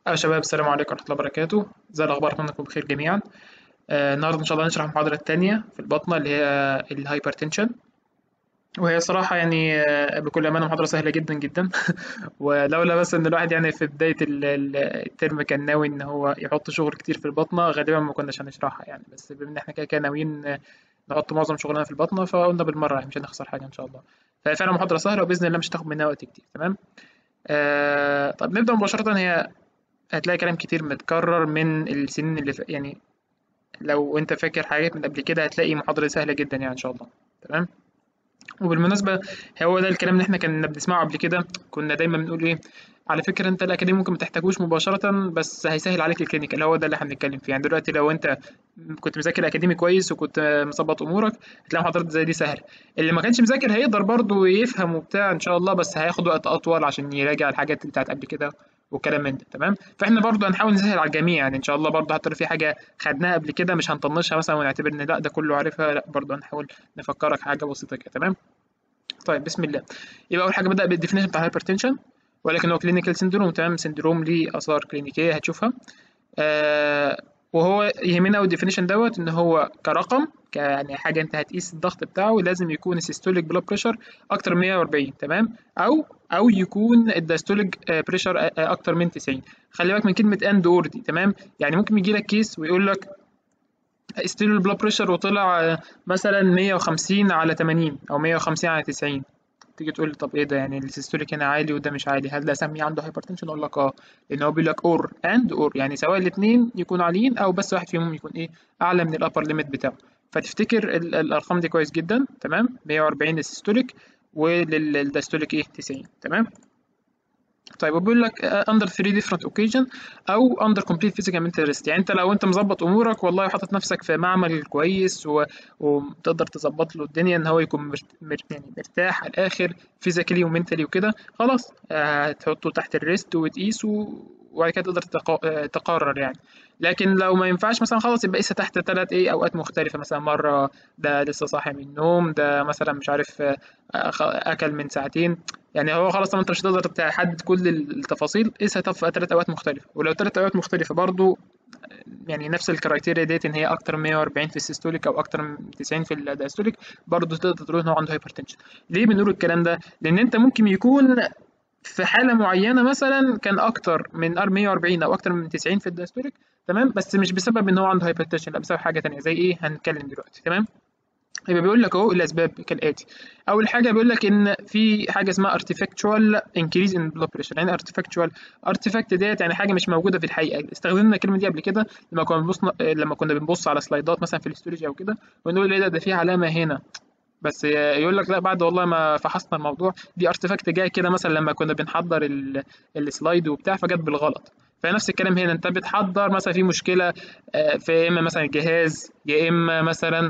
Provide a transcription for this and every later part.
يا شباب السلام عليكم ورحمة الله وبركاته ازي الأخبار أتمنى تكونوا بخير جميعا آه، النهاردة إن شاء الله نشرح المحاضرة التانية في البطنة اللي هي الهايبرتنشن وهي صراحة يعني آه، بكل أمانة محاضرة سهلة جدا جدا ولولا بس إن الواحد يعني في بداية ال- ال- الترم كان ناوي إن هو يحط شغل كتير في البطنة غالبا ما كناش هنشرحها يعني بس بما إن إحنا كده كده ناويين آه، نحط معظم شغلنا في البطنة فقلنا بالمرة يعني مش هنخسر حاجة إن شاء الله فهي فعلا محاضرة سهلة وبإذن الله مش هتاخد منها وقت كتير تمام آه طب نبدأ مباشرة هي هتلاقي كلام كتير متكرر من السنين اللي ف... يعني لو انت فاكر حاجات من قبل كده هتلاقي محاضرة سهلة جدا يعني ان شاء الله تمام وبالمناسبة هو ده الكلام اللي احنا كنا بنسمعه قبل كده كنا دايما بنقول ايه على فكرة انت الاكاديمي ممكن ما تحتاجوش مباشرة بس هيسهل عليك الكلينيكال هو ده اللي احنا بنتكلم فيه يعني دلوقتي لو انت كنت مذاكر اكاديمي كويس وكنت مظبط امورك هتلاقي محاضرات زي دي سهلة اللي ما كانش مذاكر هيقدر برضه يفهم وبتاع ان شاء الله بس هياخد وقت اطول عشان يراجع الحاجات اللي بتاعت قبل كده وكلام من ده تمام فاحنا برضه هنحاول نسهل على الجميع يعني ان شاء الله برضه حتى لو في حاجه خدناها قبل كده مش هنطنشها مثلا ونعتبر ان لا ده كله عارفها لا برضه هنحاول نفكرك حاجه بسيطه كده تمام طيب بسم الله يبقى اول حاجه بدا بالديفينيشن بتاع الهايبرتنشن ولكن هو كلينيكال سندروم تمام سندروم ليه اثار كلينيكيه هتشوفها آه وهو يهمنا الديفينيشن دوت ان هو كرقم ك- يعني حاجه انت هتقيس الضغط بتاعه لازم يكون السيستوليك بلاد بريشر اكتر من 140 تمام او او يكون الدايستوليك بريشر اكتر من 90 خلي بالك من كلمه اند اور دي تمام يعني ممكن يجي لك كيس ويقول لك ستيل البلاد بريشر وطلع آه، مثلا 150 على 80 او 150 على 90 تيجي تقول لي طب ايه ده يعني السيستوليك هنا عالي وده مش عالي هل ده اسميه عنده هايبرتنشن اقول لك اه لان هو بيقول لك اور اند اور يعني سواء الاثنين يكونوا عاليين او بس واحد فيهم يكون ايه اعلى من الابر ليميت بتاعه فتفتكر ال- الارقام دي كويس جدا تمام 140 للسيستوليك وللدايستوليك ايه 90 تمام طيب وبيقول لك اندر 3 ديفرنت اوكيجن او اندر كومبليت فيزيكال منتال ريست يعني انت لو انت مظبط امورك والله حاطط نفسك في معمل كويس و... وتقدر تظبط له الدنيا ان هو يكون مرت... مر... يعني مرتاح على الاخر فيزيكالي ومنتالي وكده خلاص آه، هتحطه تحت الريست وتقيسه وبعد كده تقدر تق... آه، تقرر يعني لكن لو ما ينفعش مثلا خلاص يبقى قيسها تحت ثلاث ايه اوقات مختلفه مثلا مره ده لسه صاحي من النوم ده مثلا مش عارف آه، أخ- اكل من ساعتين يعني هو خلاص طبعا انت مش هتقدر تحدد كل التفاصيل قيسها طب في ثلاث اوقات مختلفه ولو ثلاث اوقات مختلفه برضو يعني نفس الكرايتيريا ديت ان هي اكتر من 140 في السيستوليك او اكتر من 90 في الدايستوليك برضو تقدر تقول ان هو عنده هايبرتنشن ليه بنقول الكلام ده لان انت ممكن يكون في حاله معينه مثلا كان اكتر من 140 او اكتر من 90 في الدايستوليك تمام بس مش بسبب ان هو عنده هايبرتنشن لا بسبب حاجه تانية زي ايه هنتكلم دلوقتي تمام يبقى بيقول لك اهو الاسباب كالاتي اول حاجه بيقول لك ان في حاجه اسمها artifactual increase in blood pressure يعني artifactual artifact ديت يعني حاجه مش موجوده في الحقيقه استخدمنا الكلمه دي قبل كده لما كنا بنبص لما كنا بنبص على سلايدات مثلا في الاستوريج او كده ونقول ايه ده ده في علامه هنا بس يقول لك لا بعد والله ما فحصنا الموضوع دي ارتفاكت جاي كده مثلا لما كنا بنحضر ال- السلايد وبتاع فجت بالغلط فنفس الكلام هنا انت بتحضر مثلا في مشكله آه، في يا اما مثلا الجهاز يا اما مثلا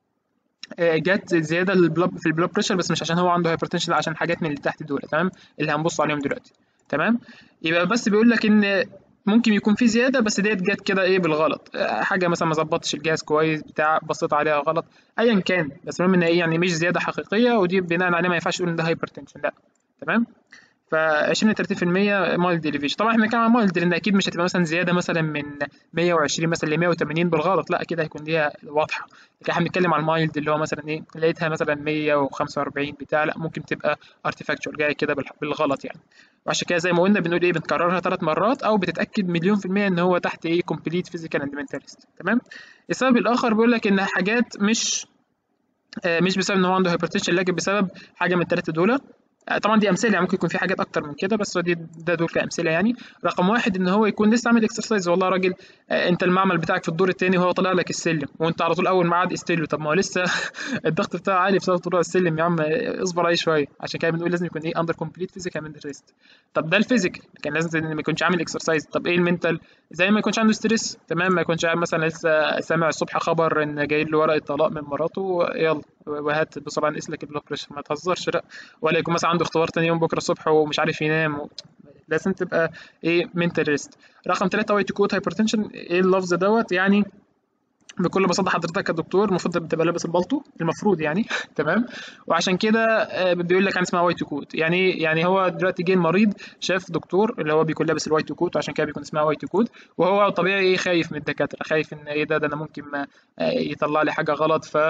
آه، جت زياده للبلب في البلاد بريشر بس مش عشان هو عنده هايبرتنشن لا عشان حاجات من اللي تحت دول تمام اللي هنبص عليهم دلوقتي تمام يبقى بس بيقول لك ان ممكن يكون في زياده بس ديت جت كده ايه بالغلط آه، حاجه مثلا ما ظبطتش الجهاز كويس بتاع بصيت عليها غلط ايا كان بس المهم ان ايه يعني مش زياده حقيقيه ودي بناء عليها ما ينفعش تقول ان ده هايبرتنشن لا تمام ف 20 ل 30% مايلد ديليفيشن طبعا احنا بنتكلم عن مايلد لان اكيد مش هتبقى مثلا زياده مثلا من 120 مثلا ل 180 بالغلط لا اكيد هيكون ليها واضحه لكن احنا بنتكلم عن المايلد اللي هو مثلا ايه لقيتها مثلا 145 بتاع لا ممكن تبقى ارتفاكتشوال جايه كده بالح- بالغلط يعني وعشان كده زي ما قلنا بنقول ايه بنكررها ثلاث مرات او بتتاكد مليون في الميه ان هو تحت ايه كومبليت فيزيكال اند منتاليست تمام السبب الاخر بيقول لك ان حاجات مش آه، مش بسبب ان هو عنده هايبرتنشن لكن بسبب حاجه من الثلاثه دول آه، طبعا دي امثله يعني ممكن يكون في حاجات اكتر من كده بس هو دي ده دول كامثله يعني رقم واحد ان هو يكون لسه عامل اكسرسايز والله يا راجل آه، انت المعمل بتاعك في الدور الثاني وهو طالع لك السلم وانت على طول اول ما قعد استيله طب ما هو لسه الضغط بتاعه عالي بسبب طلوع السلم يا عم آه، اصبر عليه شويه عشان كده بنقول لازم يكون ايه اندر كومبليت فيزيكال من ريست طب ده الفيزيكال كان لازم ما يكونش عامل اكسرسايز طب ايه المنتال زي ما يكونش عنده ستريس تمام ما يكونش قاعد مثلا لسه سامع الصبح خبر ان جاي له ورقه طلاق من مراته يلا وهات بسرعه نقيس لك البلاد بريشر ما تهزرش لا ولا يكون مثلا عنده اختبار تاني يوم بكره الصبح ومش عارف ينام و... لازم تبقى ايه منتال ريست رقم ثلاثة وايت كوت هايبرتنشن ايه اللفظ دوت يعني بكل بساطه حضرتك كدكتور المفروض بتبقى لابس البلطو المفروض يعني تمام وعشان كده آه، بيقول لك عن اسمها وايت كوت يعني يعني هو دلوقتي جه المريض شاف دكتور اللي هو بيكون لابس الوايت كوت وعشان كده بيكون اسمها وايت كوت وهو طبيعي ايه خايف من الدكاتره خايف ان ايه ده ده انا ممكن ما آه، يطلع لي حاجه غلط ف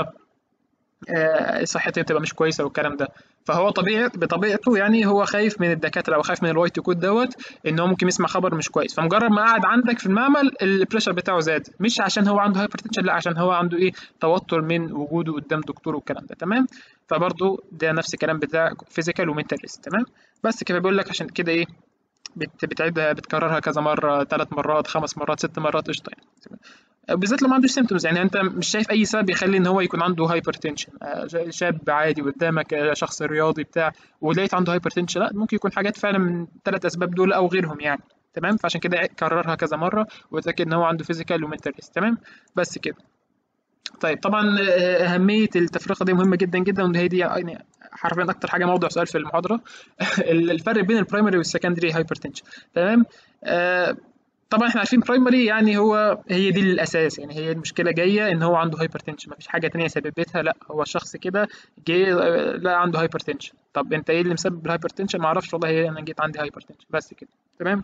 آه، صحتي بتبقى مش كويسه والكلام ده فهو طبيعي بطبيعته يعني هو خايف من الدكاتره او خايف من الوايت كود دوت ان هو ممكن يسمع خبر مش كويس فمجرد ما قعد عندك في المعمل البريشر بتاعه زاد مش عشان هو عنده هايبرتنشن لا عشان هو عنده ايه توتر من وجوده قدام دكتور والكلام ده تمام فبرضه ده نفس الكلام بتاع فيزيكال ومنتال ريست تمام بس كده بيقول لك عشان كده ايه بت- بتعيدها بتكررها كذا مره ثلاث مرات خمس مرات ست مرات قشطه يعني بالذات لو ما عندوش سيمتومز يعني انت مش شايف اي سبب يخلي ان هو يكون عنده هايبرتنشن شاب عادي قدامك آه، شخص رياضي بتاع ولقيت عنده هايبرتنشن لا ممكن يكون حاجات فعلا من ثلاث اسباب دول او غيرهم يعني تمام فعشان كده كررها كذا مره وتاكد ان هو عنده فيزيكال ومنتال تمام بس كده طيب طبعا آه، أهمية التفرقة دي مهمة جدا جدا وإن هي دي يعني حرفيا أكتر حاجة موضوع سؤال في المحاضرة الفرق بين البرايمري والسكندري هايبرتنشن تمام آه، طبعا احنا عارفين برايمري يعني هو هي دي الاساس يعني هي المشكله جايه ان هو عنده هايبرتنشن مفيش حاجه تانية سببتها لا هو الشخص كده جه آه، لا عنده هايبرتنشن طب انت ايه اللي مسبب الهايبرتنشن ما اعرفش والله هي انا جيت عندي هايبرتنشن بس كده تمام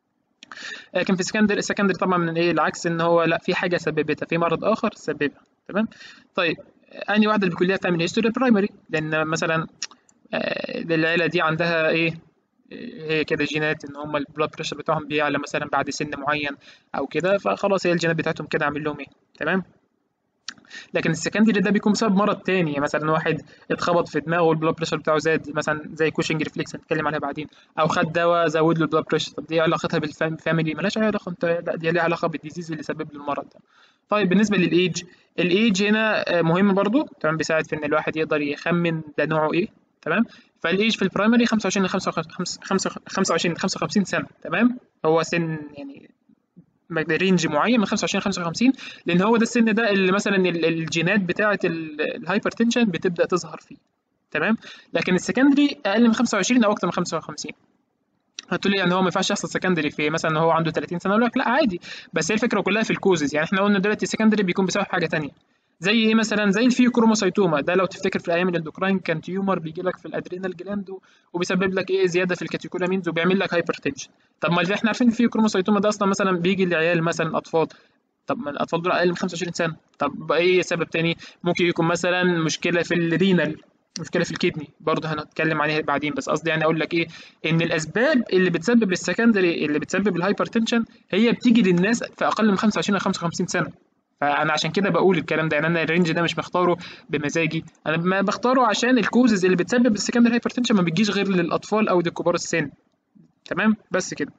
لكن في السكندري السكندري طبعا من ايه العكس ان هو لا في حاجه سببتها في مرض اخر سببها تمام طيب انهي واحده اللي بيكون لها تعمل هيستوري برايمري لان مثلا آه، العيله دي عندها ايه هي كده جينات ان هم البلاد بريشر بتاعهم بيعلى مثلا بعد سن معين او كده فخلاص هي الجينات بتاعتهم كده عامل لهم ايه تمام لكن السكندري ده بيكون بسبب مرض تاني يعني مثلا واحد اتخبط في دماغه والبلاد بريشر بتاعه زاد مثلا زي كوشنج ريفلكس هنتكلم عليها بعدين او خد دواء زود له البلاد بريشر طب دي علاقتها بالفاميلي مالهاش اي علاقه انت لا دي ليها علاقه بالديزيز اللي سبب له المرض ده طيب بالنسبه للايج الايج هنا آه، مهم برضو تمام بيساعد في ان الواحد يقدر يخمن ده نوعه ايه تمام فالايج في البرايمري 25 ل 25 ل 55 سنه تمام هو سن يعني رينج معين من 25 ل 55 لان هو ده السن ده اللي مثلا ال- الجينات بتاعه الهايبرتنشن بتبدا تظهر فيه تمام لكن السكندري اقل من 25 او اكتر من 55 هتقول لي يعني هو ما ينفعش يحصل سكندري في مثلا هو عنده 30 سنه اقول لك لا عادي بس هي الفكره كلها في الكوزز يعني احنا قلنا دلوقتي السكندري بيكون بسبب حاجه تانية زي ايه مثلا زي الفيوكروموسايتوما ده لو تفتكر في ايام الاندوكراين كان تيومر بيجي لك في الادرينال جلاند و- وبيسبب لك ايه زياده في الكاتيكولامينز وبيعمل لك هايبرتنشن طب ما اللي احنا عارفين الفيوكروموسايتوما ده اصلا مثلا بيجي لعيال مثلا اطفال طب ما الاطفال دول اقل من 25 سنه طب ايه سبب تاني ممكن يكون مثلا مشكله في الرينال مشكله في الكدني برضه هنتكلم عليها بعدين بس قصدي يعني اقول لك ايه ان الاسباب اللي بتسبب السكندري اللي بتسبب الهايبرتنشن هي بتيجي للناس في اقل من 25 ل 55 سنه فانا عشان كده بقول الكلام ده يعني انا الرينج ده مش مختاره بمزاجي انا ما بختاره عشان الكوزز اللي بتسبب السكندري هايبرتنشن ما بتجيش غير للاطفال او لكبار السن تمام بس كده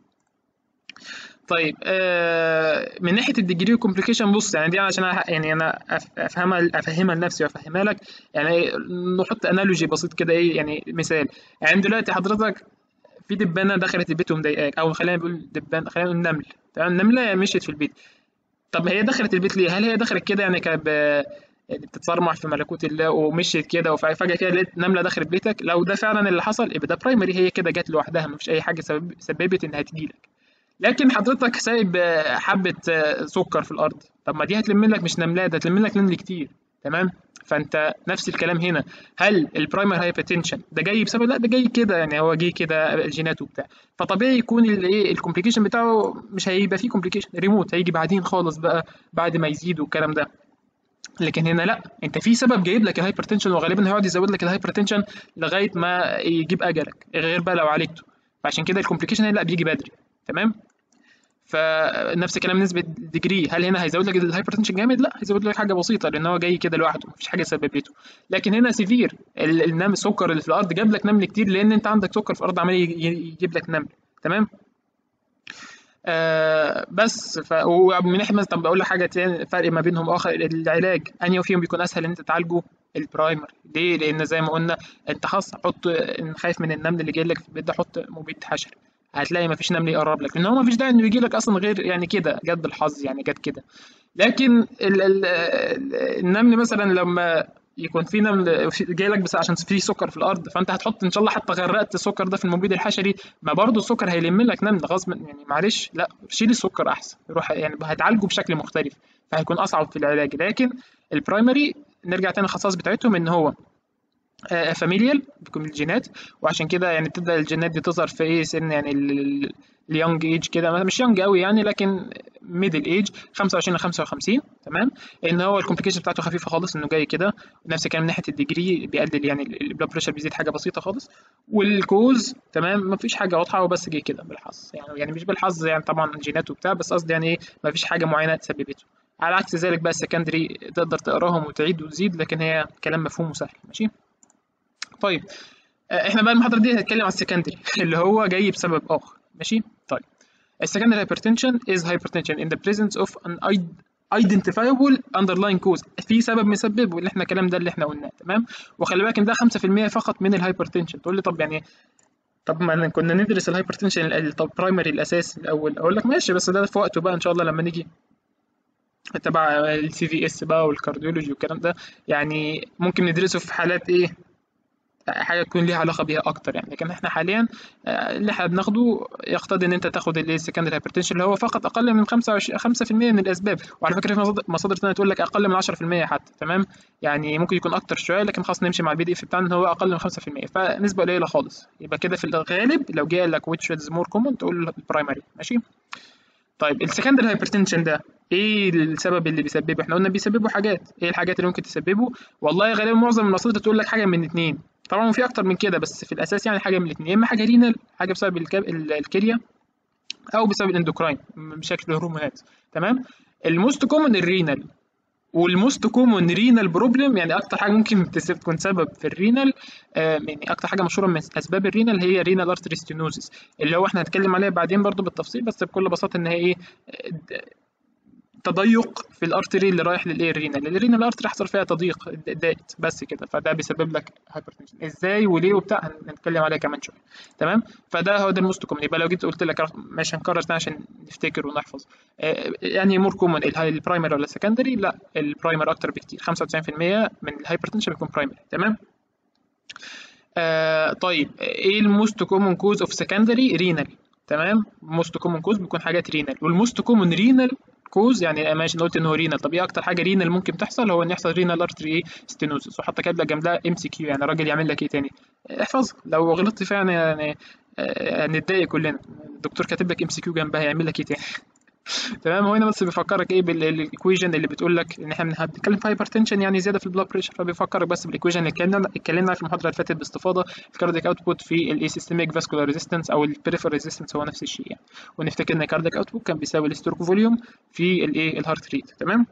طيب آه من ناحيه الديجري كومبليكيشن بص يعني دي عشان أنا يعني انا أف- افهمها افهمها لنفسي وافهمها لك يعني نحط انالوجي بسيط كده ايه يعني مثال يعني دلوقتي حضرتك في دبانه دخلت البيت ومضايقاك او خلينا نقول دبان خلينا نقول نمل تمام النمله مشيت في البيت طب هي دخلت البيت ليه؟ هل هي دخلت كده يعني كانت ب- يعني بتتصرمح في ملكوت الله ومشيت كده وفجأة كده لقيت نملة دخلت بيتك لو ده فعلا اللي حصل يبقى ده برايمري هي كده جت لوحدها مفيش أي حاجة سبب سببت إنها تجيلك لكن حضرتك سايب آه، حبة آه، سكر في الأرض طب ما دي هتلم لك مش نملة ده هتلم لك نمل كتير تمام فانت نفس الكلام هنا هل البرايمر هايبرتنشن ده جاي بسبب لا ده جاي كده يعني هو جه كده جينات وبتاع فطبيعي يكون الايه الكومبليكيشن بتاعه مش هيبقى فيه كومبليكيشن ريموت هيجي بعدين خالص بقى بعد ما يزيد والكلام ده لكن هنا لا انت في سبب جايب لك الهايبرتنشن وغالبا هيقعد يزود لك الهايبرتنشن لغايه ما يجيب اجلك غير بقى لو عالجته فعشان كده الكومبليكيشن هنا لا بيجي بدري تمام فنفس الكلام نسبة ديجري هل هنا هيزود لك الهايبرتنشن جامد؟ لا هيزود لك حاجة بسيطة لأن هو جاي كده لوحده مفيش حاجة سببته لكن هنا سيفير ال- النمل السكر اللي في الأرض جاب لك نمل كتير لأن أنت عندك سكر في الأرض عمال يجي- يجيب لك نمل تمام؟ آه بس ف... ومن ناحيه مثلا طب اقول لك حاجه تاني فرق ما بينهم اخر العلاج انهي فيهم بيكون اسهل ان انت تعالجه البرايمر ليه لان زي ما قلنا انت خلاص حط إن خايف من النمل اللي جاي لك في البيت ده حط مبيد حشري هتلاقي مفيش نمل يقرب لك لان هو مفيش داعي انه يجي لك اصلا غير يعني كده جت بالحظ يعني جت كده لكن ال ال النمل مثلا لما يكون في نمل في- جاي لك بس عشان في سكر في الارض فانت هتحط ان شاء الله حتى غرقت السكر ده في المبيد الحشري ما برضه السكر هيلم لك نمل غصب يعني معلش لا شيل السكر احسن روح يعني هتعالجه بشكل مختلف فهيكون اصعب في العلاج لكن البرايمري نرجع تاني الخصائص بتاعتهم ان هو فاميليال بيكون الجينات وعشان كده يعني بتبدا الجينات دي تظهر في ايه سن يعني اليونج ايج كده مش يونج قوي يعني لكن ميدل ايج 25 ل 55 تمام ان هو الكومبليكيشن بتاعته خفيفه خالص انه جاي كده نفس الكلام من ناحيه الديجري بيقلل يعني البلاد بريشر بيزيد حاجه بسيطه خالص والكوز تمام ما فيش حاجه واضحه هو بس جه كده بالحظ يعني يعني مش بالحظ يعني طبعا جينات وبتاع بس قصدي يعني ايه ما فيش حاجه معينه سببته على عكس ذلك بقى السكندري تقدر تقراهم وتعيد وتزيد لكن هي كلام مفهوم وسهل ماشي طيب احنا بقى المحاضره دي هنتكلم على السكندري اللي هو جاي بسبب اخر ماشي طيب السكندري hypertension is hypertension in the presence of an identifiable underlying cause في سبب مسبب واللي احنا الكلام ده اللي احنا قلناه تمام وخلي بالك ان ده 5% فقط من الهايبرتنشن تقول لي طب يعني طب ما كنا ندرس الهايبرتنشن طب برايمري الاساس الاول اقول لك ماشي بس ده في وقته بقى ان شاء الله لما نيجي تبع السي في اس بقى والكارديولوجي والكلام ده يعني ممكن ندرسه في حالات ايه حاجه تكون ليها علاقه بيها اكتر يعني لكن احنا حاليا اللي احنا بناخده يقتضي ان انت تاخد الايه السكندري هايبرتنشن اللي هو فقط اقل من 25 5% من الاسباب وعلى فكره في مصادر ثانيه تقول لك اقل من 10% حتى تمام يعني ممكن يكون اكتر شويه لكن خلاص نمشي مع البي دي اف بتاعنا ان هو اقل من 5% فنسبه قليله خالص يبقى كده في الغالب لو جه لك which is more common تقول البرايمري ماشي طيب السكندري هايبرتنشن ده ايه السبب اللي بيسببه احنا قلنا بيسببوا حاجات ايه الحاجات اللي ممكن تسببه والله غالبا معظم المصادر تقول لك حاجه من اتنين طبعا في اكتر من كده بس في الاساس يعني حاجه من الاثنين يا اما حاجه رينال حاجه بسبب الكب... الكليه او بسبب الاندوكراين بشكل هرمونات تمام الموست كومن الرينال والموست كومن رينال بروبلم يعني اكتر حاجه ممكن تكون سبب في الرينال آه يعني اكتر حاجه مشهوره من اسباب الرينال هي رينال ارتري ستينوزس اللي هو احنا هنتكلم عليها بعدين برضو بالتفصيل بس بكل بساطه ان هي ايه تضيق في الارتري اللي رايح للايه الرينال الرينال ارتري حصل فيها تضييق ضاقت بس كده فده بيسبب لك هايبرتنشن ازاي وليه وبتاع هنتكلم عليها كمان شويه تمام فده هو ده الموست كومن يبقى لو جيت قلت لك مش هنكرر تاني عشان نفتكر ونحفظ آه يعني مور كومن البرايمري ولا السكندري لا البرايمر اكتر بكتير 95% من الهايبرتنشن بيكون برايمري تمام آه طيب ايه الموست كومن كوز اوف سكندري رينال تمام موست كومن كوز بيكون حاجات رينال والموست كومن رينال كوز يعني ماشي قلت ان هو رينال طب ايه اكتر حاجه رينال ممكن تحصل هو ان يحصل رينال ارتري ايه ستينوزس وحتى كاتبه جنبها ام سي كيو يعني الراجل يعمل لك ايه تاني احفظ لو غلطت فيها يعني هنتضايق كلنا الدكتور كاتب لك ام سي كيو جنبها يعمل لك ايه تاني تمام هو هنا بس بيفكرك ايه بالايكويجن اللي بتقول لك ان احنا بنتكلم في هايبرتنشن يعني زياده في البلاد بريشر فبيفكرك بس بالايكويجن اللي اتكلمنا اتكلمنا في المحاضره اللي فاتت باستفاضه الكاردياك اوتبوت في الاي سيستميك فاسكولار ريزيستنس او البريفر ريزيستنس هو نفس الشيء يعني ونفتكر ان الكاردياك اوتبوت كان بيساوي الستروك فوليوم في الايه الهارت ريت تمام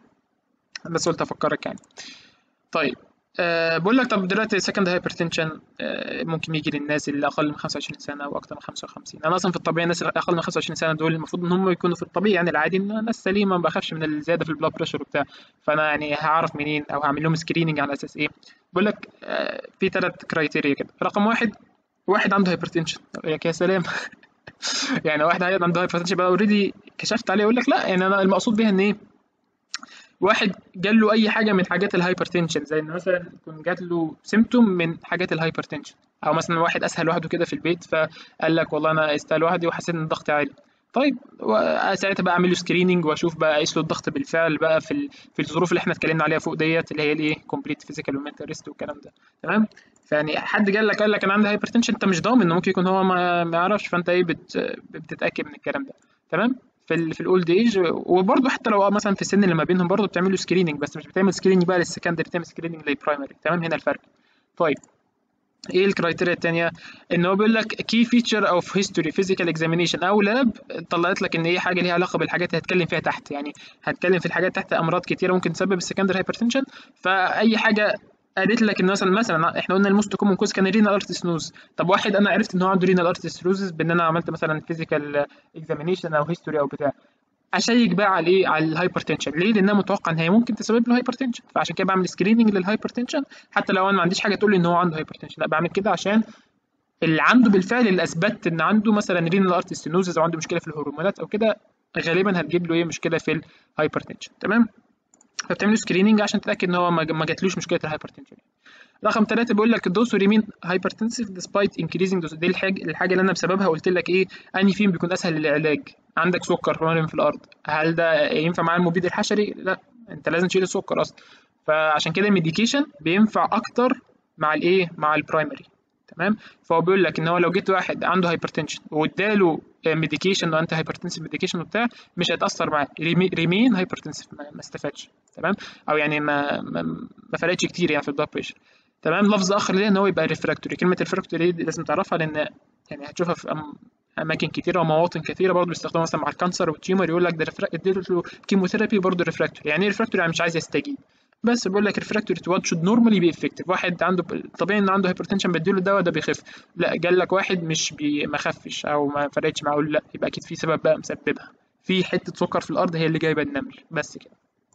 بس قلت افكرك يعني طيب أه بقول لك طب دلوقتي سكند هايبرتنشن أه ممكن يجي للناس اللي اقل من 25 سنه او اكتر من 55 انا اصلا في الطبيعي الناس اللي اقل من 25 سنه دول المفروض ان هم يكونوا في الطبيعي يعني العادي ان ناس سليمه ما بخافش من الزياده في البلاد بريشر وبتاع فانا يعني هعرف منين او هعمل لهم سكريننج على اساس ايه بقول لك أه في ثلاث كرايتيريا كده رقم واحد واحد عنده هايبرتنشن يا سلام يعني واحد عنده هايبرتنشن بقى اوريدي كشفت عليه يقول لك لا يعني انا المقصود بيها ان ايه واحد جاله اي حاجه من حاجات الهايبرتنشن زي ان مثلا يكون جات له سيمتوم من حاجات الهايبرتنشن او مثلا واحد اسهل لوحده كده في البيت فقال لك والله انا قست لوحدي وحسيت ان الضغط عالي طيب ساعتها بقى اعمل له سكريننج واشوف بقى اقيس له الضغط بالفعل بقى في في الظروف اللي احنا اتكلمنا عليها فوق ديت اللي هي الايه كومبليت فيزيكال ومنتال ريست والكلام ده تمام فيعني حد جال لك قال لك انا عندي هايبرتنشن انت مش ضامن انه ممكن يكون هو ما يعرفش فانت ايه بت بتتاكد من الكلام ده تمام في ال في الاولد ايج وبرده حتى لو مثلا في السن اللي ما بينهم برده بتعمل له سكريننج بس مش بتعمل سكريننج بقى للسكندري بتعمل سكريننج للبرايمري تمام هنا الفرق طيب ايه الكرايتيريا الثانيه ان هو بيقول لك كي فيتشر اوف هيستوري فيزيكال اكزامينيشن او لاب طلعت لك ان هي حاجه ليها علاقه بالحاجات اللي هتكلم فيها تحت يعني هتكلم في الحاجات تحت امراض كتيره ممكن تسبب السكندري هايبرتنشن فاي حاجه قالت لك ان مثلا مثلا احنا قلنا الموست كومن كوز كان رينال ارتسنوز طب واحد انا عرفت ان هو عنده رينال ارتسنوز بان انا عملت مثلا فيزيكال اكزامينيشن او هيستوري او بتاع اشيك بقى على ايه على الهايبرتنشن ليه لان انا متوقع ان هي ممكن تسبب له هايبرتنشن فعشان كده بعمل سكريننج للهايبرتنشن حتى لو انا ما عنديش حاجه تقول لي ان هو عنده هايبرتنشن لا بعمل كده عشان اللي عنده بالفعل اللي اثبت ان عنده مثلا رينال ارتستينوزز او عنده مشكله في الهرمونات او كده غالبا هتجيب له ايه مشكله في الهايبرتنشن تمام فبتعمل سكريننج عشان تتاكد ان هو ما جاتلوش مشكله الهايبرتنشن رقم ثلاثة بيقول لك الدوس ريمين هايبرتنسيف ديسبايت انكريزنج دوز دي الحاجة الحاجة اللي أنا بسببها قلت لك إيه أنهي فيهم بيكون أسهل للعلاج عندك سكر مرمي في الأرض هل ده ينفع مع المبيد الحشري؟ لا انت لازم تشيل السكر اصلا فعشان كده الميديكيشن بينفع اكتر مع الايه مع البرايمري تمام فهو بيقول لك ان هو لو جيت واحد عنده هايبرتنشن واداله ميديكيشن وانت هايبرتنسيف ميديكيشن وبتاع مش هيتاثر معاه ريمين هايبرتنسيف ما, ما استفادش تمام او يعني ما ما, ما فرقتش كتير يعني في البلاد بريشر تمام لفظ اخر ليه ان هو يبقى ريفراكتوري كلمه ريفراكتوري دي لازم تعرفها لان يعني هتشوفها في أم اماكن كتيره ومواطن كتيره برضه بيستخدموا مثلا مع الكانسر والتيومر يقول لك ده اديله كيموثيرابي برضه ريفراكتوري يعني ايه ريفراكتوري يعني مش عايز يستجيب بس بيقول لك ريفراكتوري تو وات شود نورمالي بي افكتيف واحد عنده طبيعي ان عنده هايبرتنشن بديله الدواء ده بيخف لا جال لك واحد مش بي ما خفش او ما فرقتش معاه لا يبقى اكيد في سبب بقى مسببها في حته سكر في الارض هي اللي جايبه النمل بس كده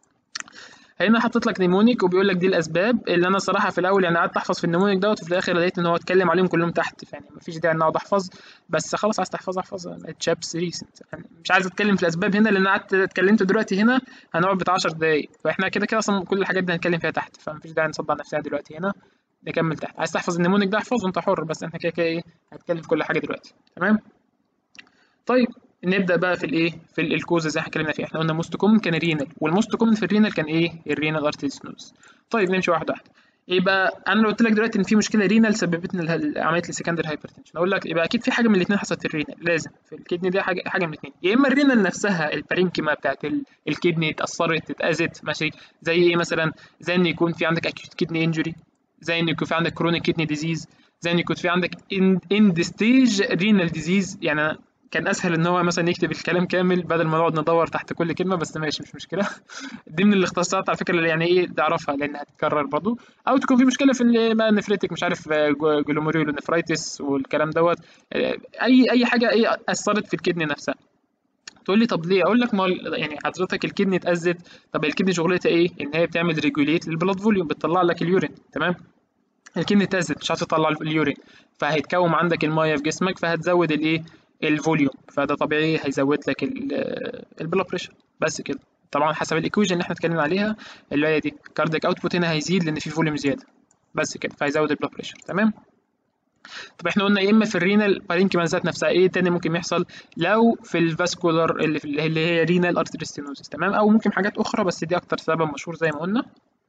هنا حاطط لك نيمونيك وبيقول لك دي الاسباب اللي انا صراحه في الاول يعني قعدت احفظ في النيمونيك دوت وفي الاخر لقيت ان هو اتكلم عليهم كلهم تحت يعني مفيش داعي ان اقعد احفظ بس خلاص عايز تحفظ احفظ تشابس ريسنت يعني مش عايز اتكلم في الاسباب هنا لان قعدت اتكلمت دلوقتي هنا هنقعد بتاع 10 دقايق فاحنا كده كده اصلا كل الحاجات دي هنتكلم فيها تحت فمفيش داعي نصدع نفسنا دلوقتي هنا نكمل تحت عايز تحفظ النيمونيك ده احفظ وانت حر بس احنا كده كده ايه هنتكلم في كل حاجه دلوقتي تمام طيب نبدا بقى في الايه في الكوز زي ما اتكلمنا فيه احنا قلنا موست كومن كان رينال والموست كومن في الرينال كان ايه الرينال ارتيسنوز طيب نمشي واحده واحده يبقى انا لو قلت لك دلوقتي ان في مشكله رينال سببت لنا عمليه السكندري هايبرتنشن اقول لك يبقى اكيد في حاجه من الاثنين حصلت في الرينال لازم في الكدني دي حاجه حاجه من الاثنين يا اما الرينال نفسها البارينكيما بتاعت الكدني اتاثرت اتاذت ماشي زي ايه مثلا زي ان يكون في عندك اكيوت كدني انجري زي ان يكون في عندك كرونيك كدني ديزيز زي ان يكون في عندك اند ستيج رينال ديزيز يعني كان اسهل ان هو مثلا يكتب الكلام كامل بدل ما نقعد ندور تحت كل كلمه بس ماشي مش مشكله دي من الاختصارات على فكره اللي يعني ايه تعرفها لان هتتكرر برضو او تكون في مشكله في النفريتك مش عارف جلوميريول نفرايتس والكلام دوت اي اي حاجه ايه اثرت في الكدني نفسها تقول لي طب ليه اقول لك ما يعني حضرتك الكدني اتاذت طب الكدني شغلتها ايه ان هي بتعمل ريجوليت للبلاد فوليوم بتطلع لك اليورين تمام الكدني اتاذت مش عايزه تطلع اليورين فهيتكون عندك الميه في جسمك فهتزود الايه الفوليوم فده طبيعي هيزود لك البلاد بريشر بس كده طبعا حسب الايكويشن اللي احنا اتكلمنا عليها اللي هي دي كاردياك اوتبوت هنا هيزيد لان في فوليوم زياده بس كده فهيزود البلاد بريشر تمام طب احنا قلنا يا اما في الرينال بارينكيما ذات نفسها ايه تاني ممكن يحصل لو في الفاسكولار اللي, في اللي هي رينال ارتريستينوزس تمام او ممكن حاجات اخرى بس دي اكتر سبب مشهور زي ما قلنا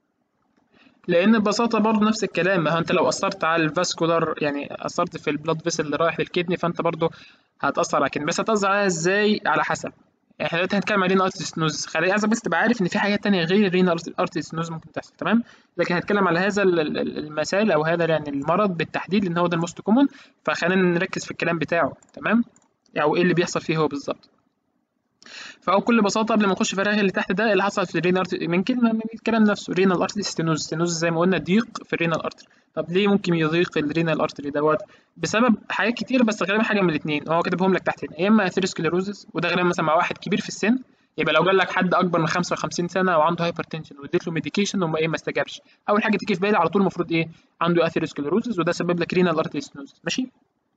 لان ببساطه برضه نفس الكلام ما انت لو اثرت على الفاسكولار يعني اثرت في البلاد فيسل اللي رايح للكدني فانت برضه هتاثر على الكدني بس هتاثر عليها ازاي على حسب احنا دلوقتي هنتكلم عن رينا ارتيسنوز خليني عايزك بس تبقى عارف ان في حاجات تانية غير الرينا ارتيسنوز ممكن تحصل تمام لكن هنتكلم على هذا المثال او هذا يعني المرض بالتحديد لان هو ده الموست كومون فخلينا نركز في الكلام بتاعه تمام او ايه اللي بيحصل فيه هو بالظبط فهو بكل بساطه قبل ما نخش في الرغي اللي تحت ده اللي حصل في الرينال من كلمه من الكلام نفسه رينال ارتري ستينوز ستينوز زي ما قلنا ضيق في الرينال ارتري طب ليه ممكن يضيق الرينال ارتري دوت بسبب حاجات كتير بس غالبا حاجه من الاثنين هو كاتبهم لك تحت هنا يا اما اثيروسكليروزس وده غالبا مثلا مع واحد كبير في السن يبقى لو جال لك حد اكبر من 55 سنه وعنده هايبرتنشن واديت له ميديكيشن وما ايه ما استجابش اول حاجه تيجي في بالي على طول المفروض ايه عنده اثيروسكليروزس وده سبب لك رينال ارتري ستينوز ماشي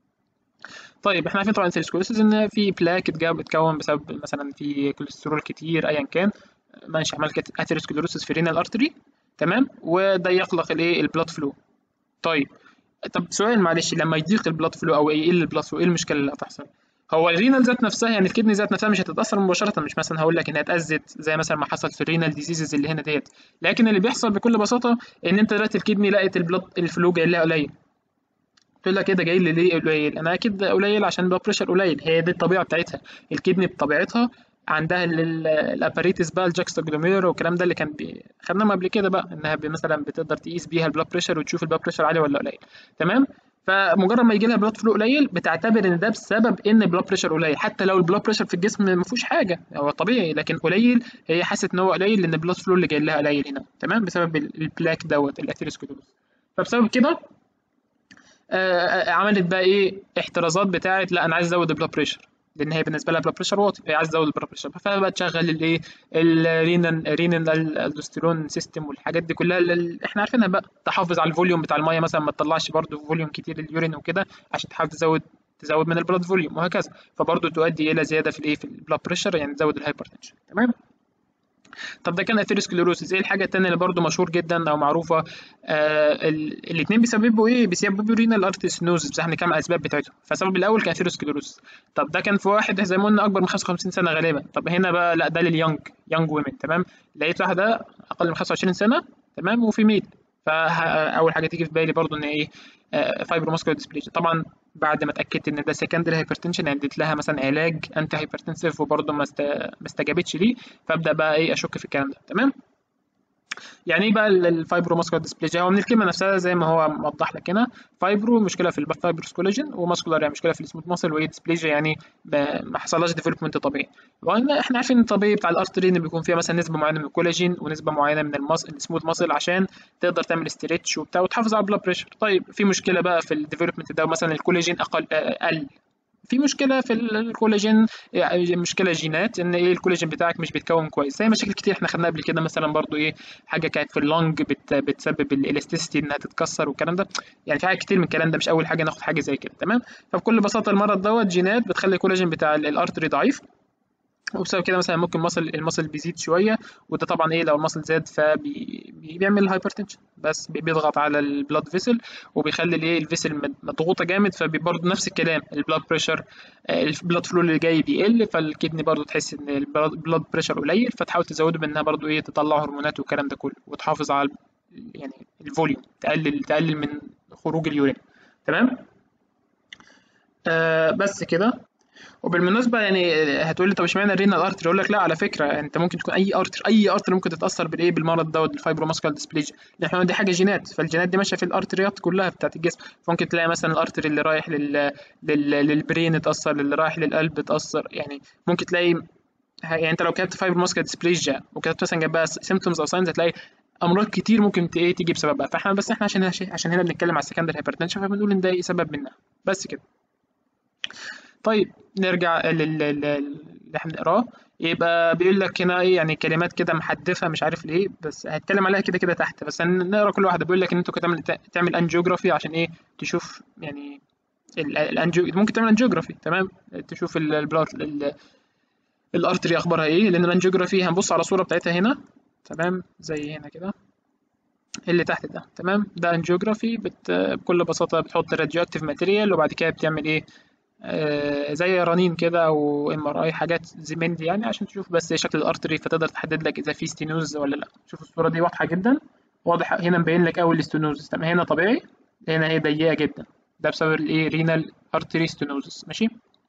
طيب احنا عارفين طبعا السيرسكوليسيس ان في بلاك اتكون بسبب مثلا في كوليسترول كتير ايا كان ماشي عمل اثيروسكليروسيس في رينال ارتري تمام وده يخلق الايه البلاد فلو طيب طب سؤال معلش لما يضيق البلاد فلو او يقل البلاد فلو ايه المشكله اللي هتحصل هو الرينال ذات نفسها يعني الكدني ذات نفسها مش هتتاثر مباشره مش مثلا هقول لك انها اتاذت زي مثلا ما حصل في الرينال ديزيزز اللي هنا ديت لكن اللي بيحصل بكل بساطه ان انت دلوقتي الكدني لقت البلاد الفلو جاي لها قليل تقول لك كده جاي لي ليه قليل انا اكيد قليل عشان البلاد بريشر قليل هي دي الطبيعه بتاعتها الكدني بطبيعتها عندها الاباريتس بقى الجاكستا جلومير والكلام ده اللي كان بي... خدناهم قبل كده بقى انها مثلا بتقدر تقيس بيها البلاد بريشر وتشوف البلاد بريشر عالي ولا قليل تمام فمجرد ما يجي لها بلاد فلو قليل بتعتبر ان ده بسبب ان البلاد بريشر قليل حتى لو البلاد بريشر في الجسم ما فيهوش حاجه هو طبيعي لكن قليل هي حست ان هو قليل لان البلاد فلو اللي جاي لها قليل هنا تمام بسبب البلاك دوت الاثيروسكليروز فبسبب كده آه عملت بقى ايه احترازات بتاعه لا انا عايز ازود البلاد بريشر لان هي بالنسبه لها بلاد بريشر واطي هي عايز تزود البلاد بريشر فبقى تشغل الايه الرينين رينين الدوستيرون سيستم والحاجات دي كلها اللي احنا عارفينها بقى تحافظ على الفوليوم بتاع الميه مثلا ما تطلعش برده فوليوم كتير اليورين وكده عشان تحاول تزود تزود من البلاد فوليوم وهكذا فبرضه تؤدي الى زياده في الايه في البلاد بريشر يعني تزود الهايبرتنشن تمام طب ده كان اثيروسكليروسيس ايه الحاجه الثانيه اللي برضو مشهور جدا او معروفه آه الاثنين بيسببوا ايه بيسببوا رينال ارتيسنوزس بس احنا كام اسباب بتاعتهم فالسبب الاول كان اثيروسكليروسيس طب ده كان في واحد زي ما قلنا اكبر من 55 سنه غالبا طب هنا بقى لا ده لليونج يونج ويمن تمام لقيت واحده اقل من 25 سنه تمام وفي ميل فاول حاجه تيجي في بالي برضو ان ايه فايبرو ماسكولار ديسبليجيا طبعا بعد ما اتاكدت ان ده سكندري هايبرتنشن يعني اديت لها مثلا علاج انتي هايبرتنسيف وبرضه ما ما استجابتش ليه فابدا بقى ايه اشك في الكلام ده تمام يعني ايه بقى الفايبرو ماسكولار ديسبليجيا هو من الكلمه نفسها زي ما هو موضح لك هنا فايبرو مشكله في الفايبروس كولاجين وماسكولار يعني مشكله في السموث ماسل وايه ديسبليجيا يعني ما حصلهاش ديفلوبمنت طبيعي واحنا عارفين الطبيعي بتاع الارتري ان بيكون فيها مثلا نسبه معينه من الكولاجين ونسبه معينه من المص... السموث ماسل عشان تقدر تعمل ستريتش وبتاع وتحافظ على البلاد بريشر طيب في مشكله بقى في الديفلوبمنت ده مثلا الكولاجين اقل قل في مشكله في الكولاجين يعني مشكله جينات ان ايه الكولاجين بتاعك مش بيتكون كويس زي مشاكل كتير احنا خدناها قبل كده مثلا برضو ايه حاجه كانت في اللونج بت بتسبب الالاستيستي انها تتكسر والكلام ده يعني في حاجات كتير من الكلام ده مش اول حاجه ناخد حاجه زي كده تمام فبكل بساطه المرض دوت جينات بتخلي الكولاجين بتاع الارتري ضعيف وبسبب كده مثلا ممكن مصل المصل بيزيد شويه وده طبعا ايه لو المصل زاد فبيعمل هايبرتنشن بس بيضغط على البلاد فيسل وبيخلي الايه الفيسل مضغوطه جامد فبرضه نفس الكلام البلاد بريشر البلاد فلو اللي جاي بيقل فالكدني برضه تحس ان البلاد بريشر قليل فتحاول تزوده بانها برضه ايه تطلع هرمونات والكلام ده كله وتحافظ على يعني الفوليوم تقلل تقلل من خروج اليورين تمام آه بس كده وبالمناسبه يعني هتقول لي طب اشمعنى الرينال ارتري اقول لك لا على فكره انت ممكن تكون اي ارتري اي ارتري ممكن تتاثر بالايه بالمرض دوت الفايبروماسكال ديسبليجيا احنا دي حاجه جينات فالجينات دي ماشيه في الارتريات كلها بتاعت الجسم فممكن تلاقي مثلا الارتري اللي رايح لل... لل... للبرين اتاثر اللي رايح للقلب اتاثر يعني ممكن تلاقي يعني انت لو كتبت فايبروماسكال ديسبليجيا وكتبت مثلا جنبها سيمتومز او ساينز هتلاقي امراض كتير ممكن ايه تيجي بسببها فاحنا بس احنا عشان عشان هنا بنتكلم على السكندري هايبرتنشن فبنقول ان ده سبب منها بس كده طيب نرجع للي احنا بنقراه يبقى بيقول لك هنا ايه يعني كلمات كده محدفه مش عارف ليه بس هتكلم عليها كده كده تحت بس نقرا كل واحده بيقول لك ان انت تعمل تعمل انجيوجرافي عشان ايه تشوف يعني الانجيو ممكن تعمل انجيوجرافي تمام تشوف البلاد الارتري اخبارها ايه لان الانجيوجرافي هنبص على الصوره بتاعتها هنا تمام زي هنا كده اللي تحت ده تمام ده انجيوجرافي بت... بكل بساطه بتحط راديو اكتيف ماتيريال وبعد كده بتعمل ايه آه زي رنين كده او ام ار اي حاجات زي من دي يعني عشان تشوف بس شكل الارتري فتقدر تحدد لك اذا في ستينوز ولا لا شوف الصوره دي واضحه جدا واضح هنا مبين لك اول ستينوز تمام هنا طبيعي هنا هي ضيقه جدا ده بسبب الايه رينال ارتري ستينوزس ماشي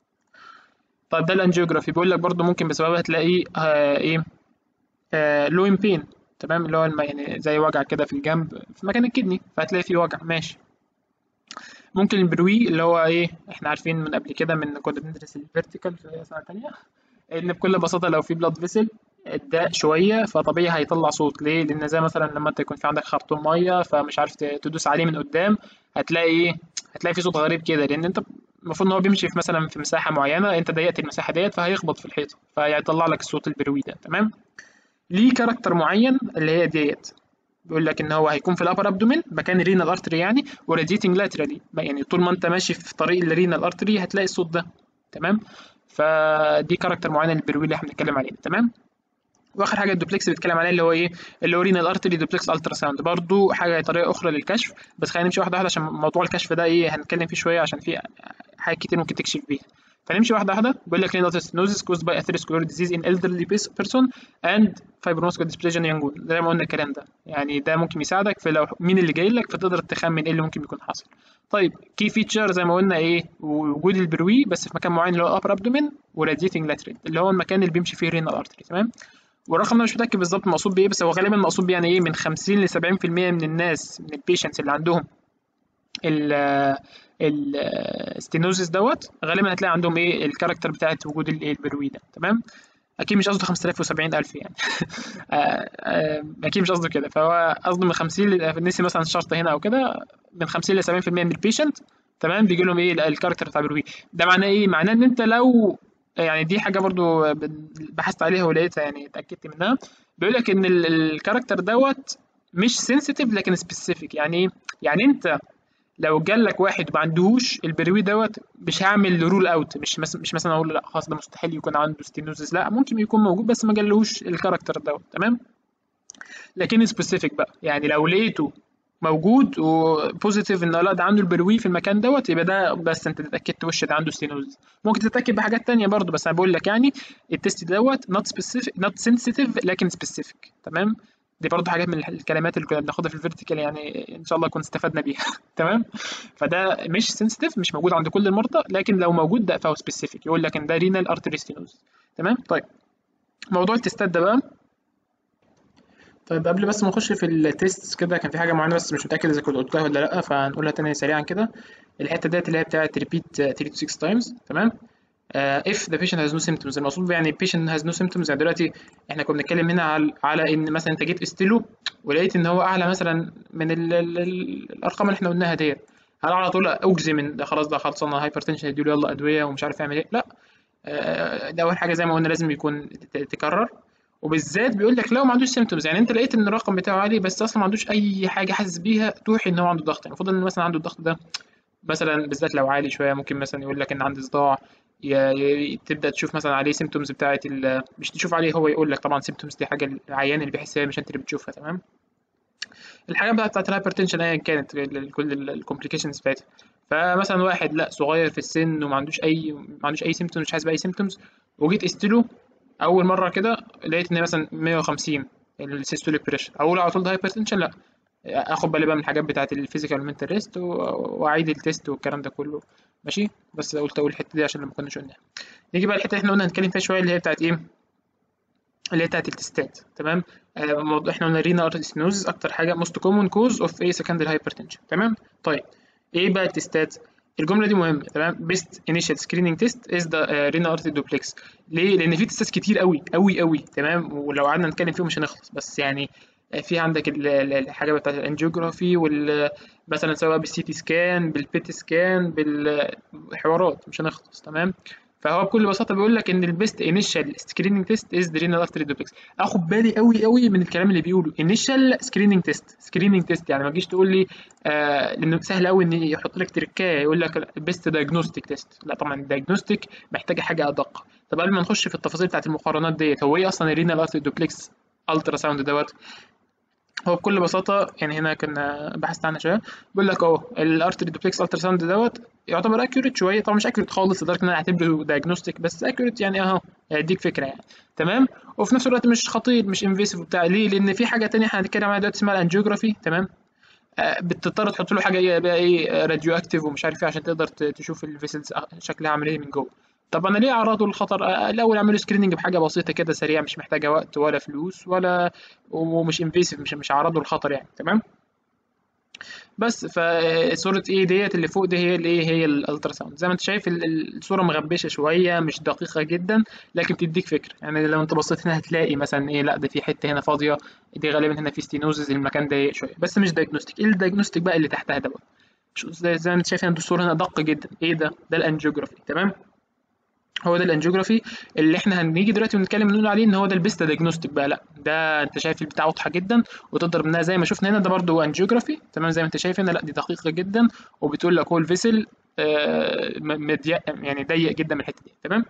طيب ده الانجيوجرافي بيقول لك برضو ممكن بسببها تلاقي آه ايه آه لوين بين تمام اللي هو يعني زي وجع كده في الجنب في مكان الكدني فهتلاقي فيه وجع ماشي ممكن البروي اللي هو ايه احنا عارفين من قبل كده من كنا بندرس الفيرتيكال في سنه تانية ان بكل بساطه لو في بلاد فيسل اتضاق شويه فطبيعي هيطلع صوت ليه لان زي مثلا لما انت يكون في عندك خرطوم ميه فمش عارف تدوس عليه من قدام هتلاقي ايه هتلاقي في صوت غريب كده لان انت المفروض ان هو بيمشي في مثلا في مساحه معينه انت ضيقت المساحه ديت فهيخبط في الحيطه فهيطلع لك الصوت البروي ده تمام ليه كاركتر معين اللي هي ديت بيقول لك ان هو هيكون في الابر ابدومين مكان الرينال ارتري يعني وراديتنج لاترالي يعني طول ما انت ماشي في طريق الرينال ارتري هتلاقي الصوت ده تمام فدي كاركتر معينه للبروي اللي احنا بنتكلم عليه تمام واخر حاجه الدوبلكس بيتكلم عليها اللي هو ايه اللي هو رينال ارتري دوبلكس الترا ساوند برضو حاجه طريقه اخرى للكشف بس خلينا نمشي واحده واحده عشان موضوع الكشف ده ايه هنتكلم فيه شويه عشان في حاجات كتير ممكن تكشف بيها فنمشي واحده واحده بيقول لك renal stenosis caused by atherosclerotic disease in elderly person and fibromuscular dysplasia in young women زي ما قلنا الكلام ده يعني ده ممكن يساعدك في لو مين اللي جاي لك فتقدر تخمن ايه اللي ممكن يكون حاصل طيب كي فيتشر زي ما قلنا ايه وجود البروي بس في مكان معين اللي هو upper abdomen وراديتنج lateral اللي هو المكان اللي بيمشي فيه renal artery تمام والرقم ده مش متاكد بالظبط مقصود بايه بس هو غالبا مقصود بيه يعني ايه من 50 ل 70% من الناس من البيشنتس اللي عندهم الستينوزيس دوت غالبا هتلاقي عندهم ايه الكاركتر بتاعت وجود البروي ده تمام اكيد مش قصده 5070 الف يعني اكيد مش قصده كده فهو قصده من 50 نسي مثلا الشرط هنا او كده من 50 ل 70% من البيشنت تمام بيجي لهم ايه الكاركتر بتاع البروي ده معناه ايه معناه ان انت لو يعني دي حاجه برضو بحثت عليها ولقيتها يعني اتاكدت منها بيقول لك ان الكاركتر دوت مش سنسيتيف لكن سبيسيفيك يعني ايه يعني انت لو جالك واحد ما عندهوش البروي دوت مش هعمل رول اوت مش مثلا مش مثلا اقول لا خلاص ده مستحيل يكون عنده ستينوزيس لا ممكن يكون موجود بس ما جالهوش الكاركتر دوت تمام لكن سبيسيفيك بقى يعني لو لقيته موجود وبوزيتيف ان لا ده عنده البلوي في المكان دوت يبقى ده بس انت اتاكدت وش ده عنده ستينوز ممكن تتاكد بحاجات تانية برضو بس انا بقول لك يعني التست دوت نوت سبيسيفيك نوت سنسيتيف لكن سبيسيفيك تمام دي برضو حاجات من الكلمات اللي كنا بناخدها في الفيرتيكال يعني ان شاء الله نكون استفدنا بيها تمام فده مش سنسيتيف مش موجود عند كل المرضى لكن لو موجود ده فهو سبيسيفيك يقول لك ان ده رينال ارتري ستينوز تمام طيب موضوع التستات ده بقى طيب قبل بس ما نخش في التيست كده كان في حاجه معينه بس مش متاكد اذا كنت قلتها ولا لا فهنقولها تاني سريعا كده الحته ديت اللي هي بتاعه ريبيت 3 to 6 تايمز تمام uh, if the patient has no symptoms المقصود يعني patient has no symptoms يعني دلوقتي احنا كنا بنتكلم هنا على على ان مثلا انت جيت استلو ولقيت ان هو اعلى مثلا من ال ال ال الارقام اللي احنا قلناها ديت هل على طول اجزم ان ده خلاص ده خلصنا هايبرتنشن هيديله يلا ادويه ومش عارف يعمل ايه لا uh, ده اول حاجه زي ما قلنا لازم يكون تكرر وبالذات بيقول لك لو ما عندوش سيمتومز يعني انت لقيت ان الرقم بتاعه عالي بس اصلا ما عندوش اي حاجه حاسس بيها توحي ان هو عنده ضغط يعني المفروض ان مثلا عنده الضغط ده مثلا بالذات لو عالي شويه ممكن مثلا يقول لك ان عندي صداع تبدا تشوف مثلا عليه سيمتومز بتاعه مش تشوف عليه هو يقول لك طبعا سيمتومز دي حاجه العيان اللي بيحسها مش انت اللي بتشوفها تمام الحاجه بقى بتاعت الهايبرتنشن ايا كانت كل الكومبليكيشنز بتاعتها فمثلا واحد لا صغير في السن وما عندوش اي ما عندوش اي سيمتومز مش حاسس باي سيمتومز وجيت استلو اول مره كده لقيت ان مثلا 150 السيستوليك بريشر اقول على طول ده هايبرتنشن لا اخد بالي بقى من الحاجات بتاعه الفيزيكال منتال ريست واعيد التيست والكلام ده كله ماشي بس قلت اقول الحته دي عشان لما كناش قلناها نيجي بقى الحته اللي احنا قلنا هنتكلم فيها شويه اللي هي بتاعه ايه اللي هي بتاعه التستات تمام آه موضوع احنا قلنا رينا ارتسنوز اكتر حاجه موست كومن كوز اوف ايه سكندري هايبرتنشن تمام طيب ايه بقى التستات الجمله دي مهمه تمام بيست انيشال سكريننج تيست از ذا رينا ارتي دوبلكس ليه لان في تيستات كتير قوي قوي قوي تمام ولو قعدنا نتكلم فيهم مش هنخلص بس يعني في عندك الحاجه بتاعت الانجيوجرافي وال مثلا سواء بالسي تي سكان بالبيت سكان بالحوارات مش هنخلص تمام فهو بكل بساطه بيقول لك ان البيست انيشال سكريننج تيست از رينال ارتري دوبلكس اخد بالي قوي قوي من الكلام اللي بيقوله انيشال سكريننج تيست سكريننج تيست يعني ما تجيش تقول لي آه لانه سهل قوي ان يحط لك تركايه يقول لك بيست دايجنوستيك تيست لا طبعا الدايجنوستيك محتاجه حاجه ادق طب قبل ما نخش في التفاصيل بتاعت المقارنات ديت هو ايه اصلا الرينال ارتري دوبلكس الترا ساوند دوت هو بكل بساطة يعني هنا كنا بحثت عنها شوية بيقول لك اهو الارتري دوبلكس الترا ساوند دوت يعتبر اكيوريت شوية طبعا مش اكيوريت خالص لدرجة ان انا اعتبره دايجنوستيك بس اكيوريت يعني اهو هيديك فكرة يعني تمام وفي نفس الوقت مش خطير مش انفيسيف وبتاع ليه؟ لأن في حاجة تانية احنا هنتكلم عنها دلوقتي اسمها الانجيوجرافي تمام آه بتضطر تحط له حاجة ايه بقى ايه راديو اكتيف ومش عارف ايه عشان تقدر تشوف الفيسلز شكلها عامل ايه من جوه طب انا ليه اعرضه للخطر الاول اعمل سكريننج بحاجه بسيطه كده سريعه مش محتاجه وقت ولا فلوس ولا ومش انفيسيف مش مش هعرضه للخطر يعني تمام بس فصورة ايه ديت اللي فوق دي هي الايه هي الالترا ساوند زي ما انت شايف الصورة مغبشة شوية مش دقيقة جدا لكن بتديك فكرة يعني لو انت بصيت هنا هتلاقي مثلا ايه لا ده في حتة هنا فاضية دي غالبا هنا في ستينوزز المكان ضيق شوية بس مش دايجنوستيك ايه الدايجنوستيك بقى اللي تحتها ده بقى زي ما انت شايف هنا الصورة هنا دقة جدا ايه ده ده الانجيوجرافي تمام هو ده الانجيوجرافي اللي احنا هنيجي دلوقتي ونتكلم نقول عليه ان هو ده البيست دايجنوستيك بقى لا ده انت شايف البتاع واضحه جدا وتقدر منها زي ما شفنا هنا ده برده انجيوجرافي تمام زي ما انت شايف هنا لا دي دقيقه جدا وبتقول لك هو الفيسل آه مضيق يعني ضيق جدا من الحته دي تمام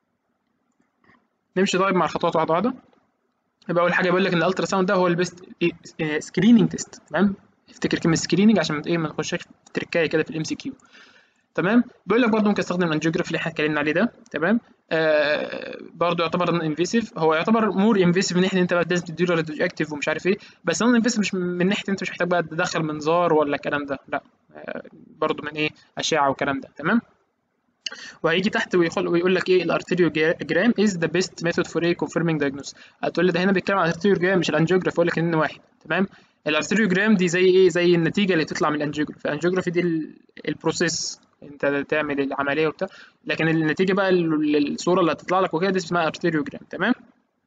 نمشي طيب مع الخطوات واحده واحده يبقى اول حاجه بيقول لك ان الالترا ساوند ده هو البيست سكريننج تيست تمام افتكر كلمه سكريننج عشان ايه ما نخشش في تركايه كده في الام سي كيو تمام بيقول لك برضه ممكن استخدم الانجيوجرافي اللي احنا اتكلمنا عليه ده تمام آه برضه يعتبر انفيسيف هو يعتبر مور انفيسيف من ناحيه انت بقى لازم تديله راديو اكتيف ومش عارف ايه بس نون انفيسيف مش من ناحيه انت مش محتاج بقى تدخل منظار ولا الكلام ده لا آه برضه من ايه اشعه والكلام ده تمام وهيجي تحت ويقول ويقول لك ايه الارتريوجرام از ذا بيست ميثود فور ايه كونفيرمينج دايجنوز هتقول لي ده هنا بيتكلم عن الارتريوجرام مش الانجيوجرافي اقول لك ان واحد تمام الارتريوجرام دي زي ايه زي النتيجه اللي تطلع من الانجيوجرافي الانجيوجرافي دي البروسيس انت تعمل العمليه وبتاع لكن النتيجه بقى الصوره اللي هتطلع لك وكده دي اسمها ارتريوجرام تمام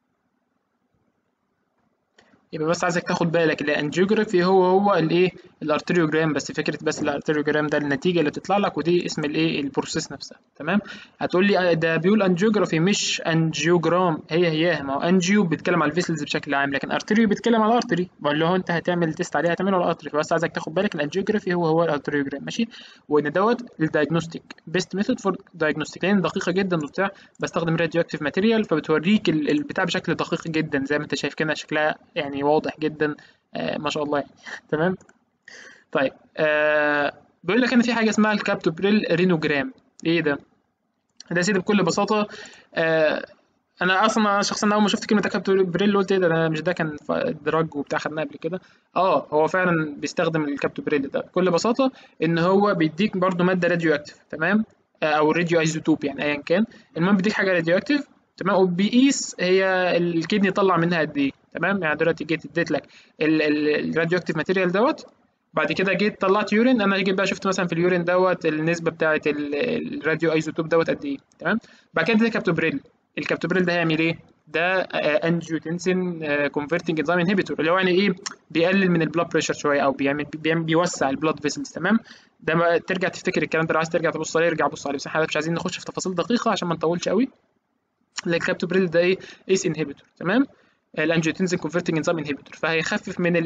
يبقى بس عايزك تاخد بالك الانجيوجرافي هو هو الايه الارتريوجرام بس فكره بس الارتريوجرام ده النتيجه اللي بتطلع لك ودي اسم الايه البروسيس نفسها تمام هتقول لي ده بيقول انجيوجرافي مش انجيوجرام هي هي ما هو انجيو بيتكلم على الفيسلز بشكل عام لكن ارتريو بيتكلم على الارتري اللي هو انت هتعمل تيست عليه هتعمله على الارتري فبس عايزك تاخد بالك الانجيوجرافي هو هو الارتريوجرام ماشي وان دوت الدايجنوستيك بيست ميثود فور دايجنوستيك لان دقيقه جدا وبتاع بستخدم راديو اكتيف ماتيريال فبتوريك البتاع بشكل دقيق جدا زي ما انت شايف كده شكلها يعني واضح جدا آه ما شاء الله يعني تمام طيب آه بيقول لك انا في حاجه اسمها الكابتوبريل رينوجرام ايه ده ده يا سيدي بكل بساطه آه انا اصلا شخصيا اول ما شفت كلمه كابتوبريل قلت ايه ده ده مش ده كان دراج وبتاع خدناه قبل كده اه هو فعلا بيستخدم الكابتوبريل ده بكل بساطه ان هو بيديك برضو ماده راديو اكتيف تمام آه او راديو ايزوتوب يعني ايا كان المهم بيديك حاجه راديو اكتيف تمام وبيقيس هي الكدني طلع منها قد ايه تمام يعني دلوقتي جيت اديت لك الراديو اكتيف ماتيريال دوت بعد كده جيت طلعت يورين انا جيت بقى شفت مثلا في اليورين دوت النسبه بتاعه الراديو ايزوتوب دوت قد ايه تمام بعد كده اديت كابتوبريل الكابتوبريل ده هيعمل ايه ده انجيوتنسين كونفرتنج انزيم انهبيتور اللي هو يعني ايه بيقلل من البلاد بريشر شويه او بيعمل بيعمل بيوسع البلاد فيسلز تمام ده ما ترجع تفتكر الكلام ده لو عايز ترجع تبص عليه ارجع بص عليه بس احنا مش عايزين نخش في تفاصيل دقيقه عشان ما نطولش قوي الكابتوبريل ده ايه ايس انهبيتور تمام الانجيوتنسين كونفرتنج انزيم انهبيتور فهيخفف من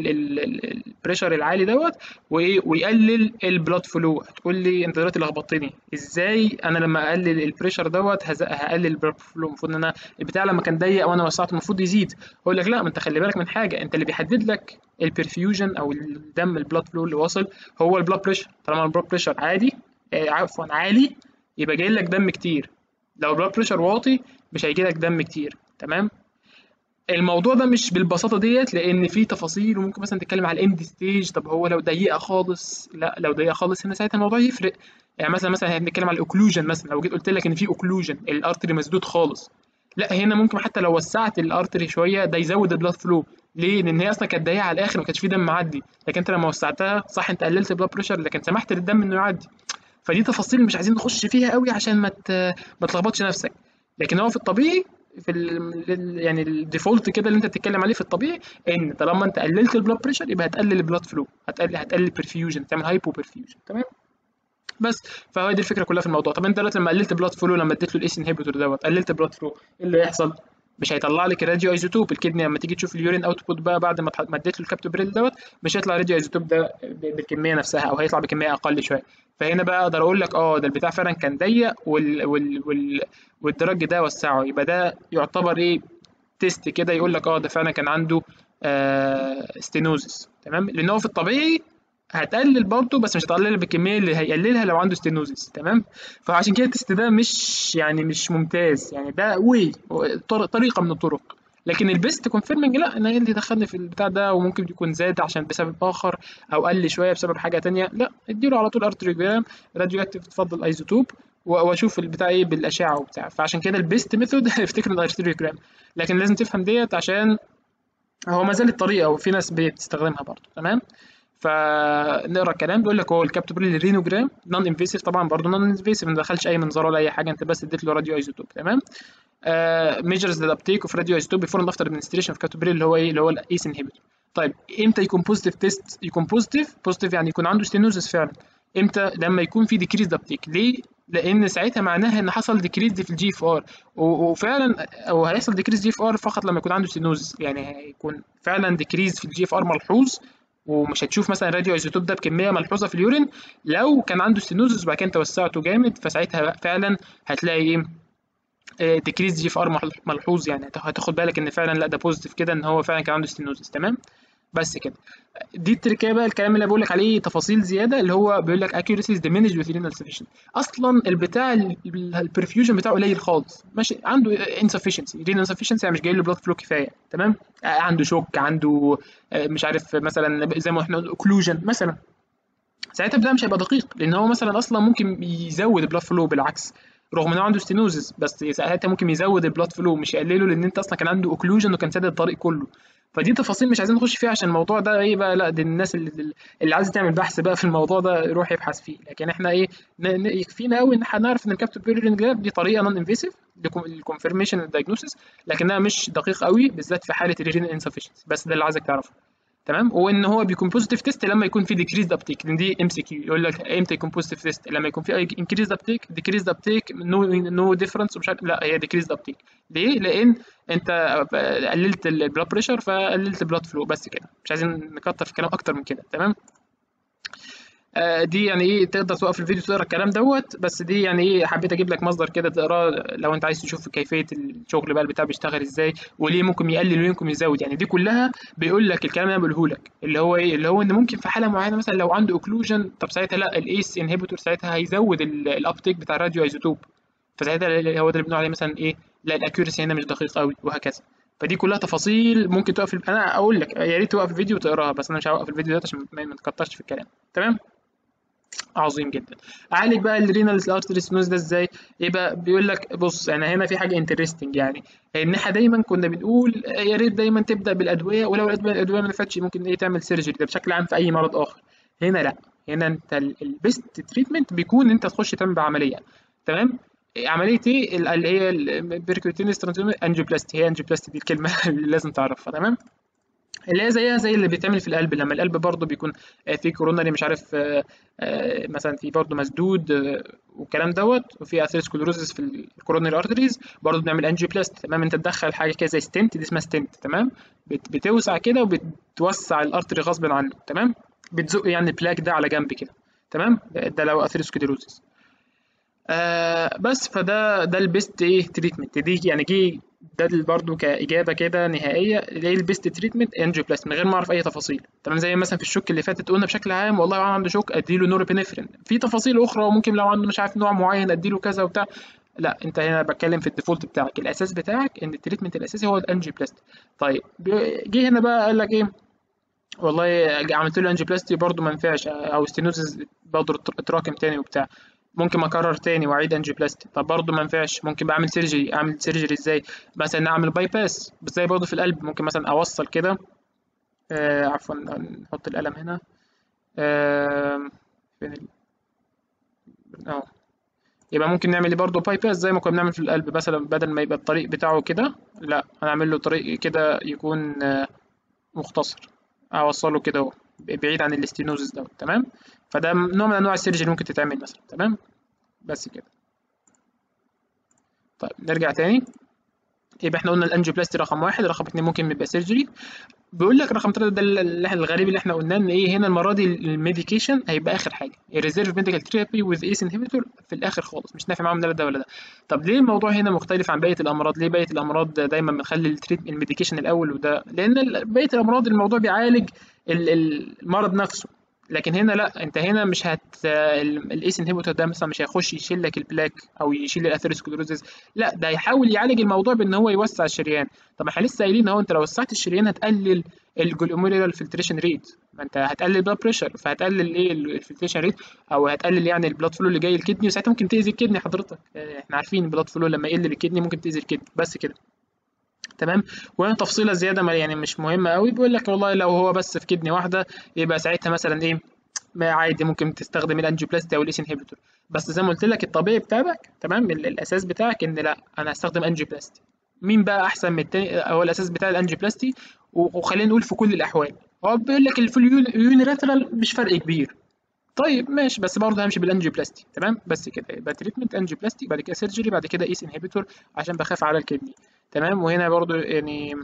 البريشر العالي دوت وايه ويقلل البلاد فلو هتقول لي انت دلوقتي لخبطتني ازاي انا لما اقلل البريشر دوت هقلل البلاد فلو المفروض ان انا البتاع لما كان ضيق وانا وسعته المفروض يزيد اقول لك لا ما انت خلي بالك من حاجه انت اللي بيحدد لك البرفيوجن او الدم البلاد فلو اللي واصل هو البلاد بريشر طالما البلاد بريشر عادي آه عفوا عالي يبقى جاي لك دم كتير لو البلاد بريشر واطي مش هيجي لك دم كتير تمام الموضوع ده مش بالبساطه ديت لان في تفاصيل وممكن مثلا تتكلم على الاند ستيج طب هو لو ضيقه خالص لا لو ضيقه خالص هنا ساعتها الموضوع يفرق يعني مثلا مثلا هنتكلم على الاوكلوجن مثلا لو جيت قلت لك ان في اوكلوجن الارتري مسدود خالص لا هنا ممكن حتى لو وسعت الارتري شويه ده يزود البلاد فلو ليه؟ لان هي اصلا كانت ضيقه على الاخر ما كانش في دم معدي لكن انت لما وسعتها صح انت قللت البلاد بريشر لكن سمحت للدم انه يعدي فدي تفاصيل مش عايزين نخش فيها قوي عشان ما ما تلخبطش نفسك لكن هو في الطبيعي في ال يعني الديفولت كده اللي انت بتتكلم عليه في الطبيعي ان طالما انت قللت البلاد بريشر يبقى هتقلل البلاد فلو هتقلل هتقلل البرفيوجن تعمل هايبو برفيوجن تمام بس فهو دي الفكره كلها في الموضوع طب انت دلوقتي لما قللت بلاد فلو لما اديت له الاس انهبيتور دوت قللت بلاد فلو ايه اللي هيحصل؟ مش هيطلع لك الراديو ايزوتوب الكدني لما تيجي تشوف اليورين اوتبوت بقى بعد ما ما اديت له الكابتوبريل دوت مش هيطلع الراديو ايزوتوب ده بالكميه نفسها او هيطلع بكميه اقل شويه فهنا بقى اقدر اقول لك اه ده البتاع فعلا كان ضيق وال وال وال والدرج ده وسعه يبقى ده يعتبر ايه تيست كده يقول لك اه ده فعلا كان عنده آه ستينوزس تمام لان هو في الطبيعي هتقلل برضه بس مش هتقلل بالكميه اللي هيقللها لو عنده ستينوزس تمام فعشان كده التست ده مش يعني مش ممتاز يعني ده واي طريقه من الطرق لكن البيست كونفيرمنج لا انا ايه اللي دخلني في البتاع ده وممكن يكون زاد عشان بسبب اخر او قل شويه بسبب حاجه تانية لا اديله على طول ارتريجرام راديو اكتيف تفضل ايزوتوب واشوف البتاع ايه بالاشعه وبتاع فعشان كده البيست ميثود افتكر الارتريجرام لكن لازم تفهم ديت عشان هو ما زالت طريقه وفي ناس بتستخدمها برضه تمام فنقرا الكلام بيقول لك هو الكابتوبريل رينوجرام نون انفيسيف طبعا برضه نون انفيسيف ما دخلش اي منظار ولا اي حاجه انت بس اديت له راديو ايزوتوب تمام ميجرز ذا ابتيك اوف راديو ايزوتوب بيفور اند افتر ادمنستريشن اوف كابتوبريل اللي هو ايه اللي هو الايس انهبيتور طيب امتى يكون بوزيتيف تيست يكون بوزيتيف بوزيتيف يعني يكون عنده ستينوزس فعلا امتى لما يكون في ديكريز ابتيك ليه لان ساعتها معناها ان حصل ديكريز في الجي اف ار وفعلا او هيحصل ديكريز جي اف ار فقط لما يكون عنده ستينوزس يعني هيكون فعلا ديكريز في الجي اف ار ملحوظ ومش هتشوف مثلا راديو ايزوتوب ده بكميه ملحوظه في اليورين لو كان عنده ستينوزس وبعد كده انت وسعته جامد فساعتها فعلا هتلاقي ايه ديكريز جي اف ار ملحوظ يعني هتاخد بالك ان فعلا لا ده بوزيتيف كده ان هو فعلا كان عنده ستينوزس تمام بس كده دي التركيبه بقى الكلام اللي بقول لك عليه تفاصيل زياده اللي هو بيقول لك accuracy is diminished with renal insufficiency اصلا البتاع البرفيوجن بتاعه قليل خالص ماشي عنده insufficiency renal insufficiency يعني مش جاي له بلاد فلو كفايه تمام عنده شوك عنده مش عارف مثلا زي ما احنا اوكلوجن مثلا ساعتها ده مش هيبقى دقيق لان هو مثلا اصلا ممكن يزود البلاد فلو بالعكس رغم ان هو عنده ستينوزس بس ساعتها ممكن يزود البلاد فلو مش يقلله لان انت اصلا كان عنده اوكلوجن وكان سادد الطريق كله فدي تفاصيل مش عايزين نخش فيها عشان الموضوع ده ايه بقى لا دي الناس اللي, اللي عايزه تعمل بحث بقى في الموضوع ده يروح يبحث فيه لكن احنا ايه يكفينا قوي ان احنا نعرف ان الكابتور بيرينج جراب دي طريقه نون انفيسيف للكونفirmation الدايجنوسيس لكنها مش دقيق قوي بالذات في حاله الرينال انسفشنسي بس ده اللي عايزك تعرفه تمام وان هو بيكون بوزيتيف تيست لما يكون في ديكريز ابتيك لان دي ام سي كيو يقول لك امتى يكون بوزيتيف تيست لما يكون في انكريز ابتيك ديكريز ابتيك نو نو ديفرنس ومش عارف لا هي ديكريز ابتيك ليه؟ لان انت قللت البلاد بريشر فقللت البلاد فلو بس كده مش عايزين نكتر في الكلام اكتر من كده تمام آه، دي يعني ايه تقدر توقف الفيديو تقرا الكلام دوت بس دي يعني ايه حبيت اجيب لك مصدر كده تقراه لو انت عايز تشوف كيفيه الشغل بقى بتاع بيشتغل ازاي وليه ممكن يقلل وليه ممكن يزود يعني دي كلها بيقول لك الكلام اللي انا بقوله لك اللي هو ايه اللي هو ان ممكن في حاله معينه مثلا لو عنده اوكلوجن طب ساعتها لا الايس انهبيتور ساعتها هيزود الابتيك بتاع الراديو ايزوتوب فساعتها هو ده اللي بنقول عليه مثلا ايه لا الاكيورسي هنا مش دقيق قوي وهكذا فدي كلها تفاصيل ممكن توقف الف... انا اقول لك يا ريت توقف الفيديو وتقراها بس انا مش هوقف الفيديو ده عشان ما ما نتكترش في الكلام تمام عظيم جدا اعالج بقى الرينال ارتري ستينوز ده ازاي ايه بقى بيقول لك بص انا هنا في حاجه انترستنج يعني ان احنا دايما كنا بنقول يا ريت دايما تبدا بالادويه ولو الادويه الادويه ما نفتش ممكن ايه تعمل سيرجري ده بشكل عام في اي مرض اخر هنا لا هنا انت البيست تريتمنت بيكون انت تخش تعمل بعمليه تمام عمليه ايه ال- اللي هي البيركوتينيس انجيوبلاستي هي انجيوبلاستي دي الكلمه اللي لازم تعرفها تمام اللي هي زيها زي اللي بيتعمل في القلب لما القلب برضه بيكون آه، فيه كوروناري مش عارف آه، آه، مثلا في برضه مسدود آه، والكلام دوت وفي اثيروسكلوروزس في الكوروناري ارتريز برضه بنعمل انجيوبلاست تمام انت تدخل حاجه كده زي ستنت دي اسمها ستنت تمام بت- بتوسع كده وبتوسع الارتري غصب عنه تمام بتزق يعني البلاك ده على جنب كده تمام ده ده لو اثيروسكلوروزس آه بس فده ده البيست ايه تريتمنت دي يعني جه ده برضه كاجابه كده نهائيه ايه البيست تريتمنت انجيوبلاست من غير ما اعرف اي تفاصيل تمام زي مثلا في الشوك اللي فاتت قلنا بشكل عام والله لو عنده شوك اديله نوربينفرين في تفاصيل اخرى وممكن لو عنده مش عارف نوع معين اديله كذا وبتاع لا انت هنا بتكلم في الديفولت بتاعك الاساس بتاعك ان التريتمنت الاساسي هو الانجيوبلاست طيب بي- جه هنا بقى قال لك ايه والله عملت له انجيوبلاستي برضه ما نفعش او ستينوزز برضه اتراكم تاني وبتاع ممكن اكرر تاني واعيد انجيوبلاستي طب برضه ما نفعش ممكن بعمل سيرجري اعمل سيرجري ازاي مثلا اعمل باي باس بس زي برضه في القلب ممكن مثلا اوصل كده آه عفوا نحط القلم هنا آه فين ال... اه يبقى ممكن نعمل ايه برضه باي باس زي ما كنا بنعمل في القلب مثلا بدل ما يبقى الطريق بتاعه كده لا هنعمل له طريق كده يكون آه مختصر اوصله كده اهو بعيد عن الاستينوزس دوت تمام فده نوع من انواع السيرجري ممكن تتعمل مثلا تمام بس كده طيب نرجع تاني يبقى احنا قلنا الانجيوبلاستي رقم واحد رقم اتنين ممكن يبقى سيرجري بيقول لك رقم ثلاثة ده اللي احنا الغريب اللي احنا قلناه ان ايه هنا المره دي الميديكيشن هيبقى اخر حاجه الريزيرف ميديكال ثيرابي وذ ايس انهبيتور في الاخر خالص مش نافع معاهم ده ده ولا ده طب ليه الموضوع هنا مختلف عن بقيه الامراض ليه بقيه الامراض دايما بنخلي التريت الميديكيشن الاول وده لان ال- بقيه الامراض الموضوع بيعالج ال- ال- المرض نفسه لكن هنا لا انت هنا مش هت الايس انهبيتور ده مثلا مش هيخش يشيل لك البلاك او يشيل الاثيروسكلوروزس لا ده هيحاول يعالج الموضوع بان هو يوسع الشريان طب احنا لسه قايلين اهو انت لو وسعت الشريان هتقلل الجلوميرولار فلتريشن ريت ما انت هتقلل البلاد بريشر فهتقلل ايه الفلتريشن ريت او هتقلل يعني البلاد فلو اللي جاي الكدني وساعتها ممكن تاذي الكدني حضرتك اه، احنا عارفين البلاد فلو لما يقل للكدني ممكن تاذي الكدني بس كده تمام وهنا تفصيله زياده ما يعني مش مهمه قوي بيقول لك والله لو هو بس في كدني واحده يبقى ساعتها مثلا ايه ما عادي ممكن تستخدم الانجيوبلاستي او الايس انهبيتور بس زي ما قلت لك الطبيعي بتاعك تمام ال- الاساس بتاعك ان لا انا هستخدم انجيوبلاستي مين بقى احسن من التاني هو الاساس بتاع الانجيوبلاستي و- وخلينا نقول في كل الاحوال هو بيقول لك في اليونيلاترال مش فرق كبير طيب ماشي بس برضه همشي بالانجيوبلاستي تمام بس كده يبقى تريتمنت انجيوبلاستي بعد كده سيرجري بعد كده ايس انهبيتور عشان بخاف على الكدني تمام وهنا برضه يعني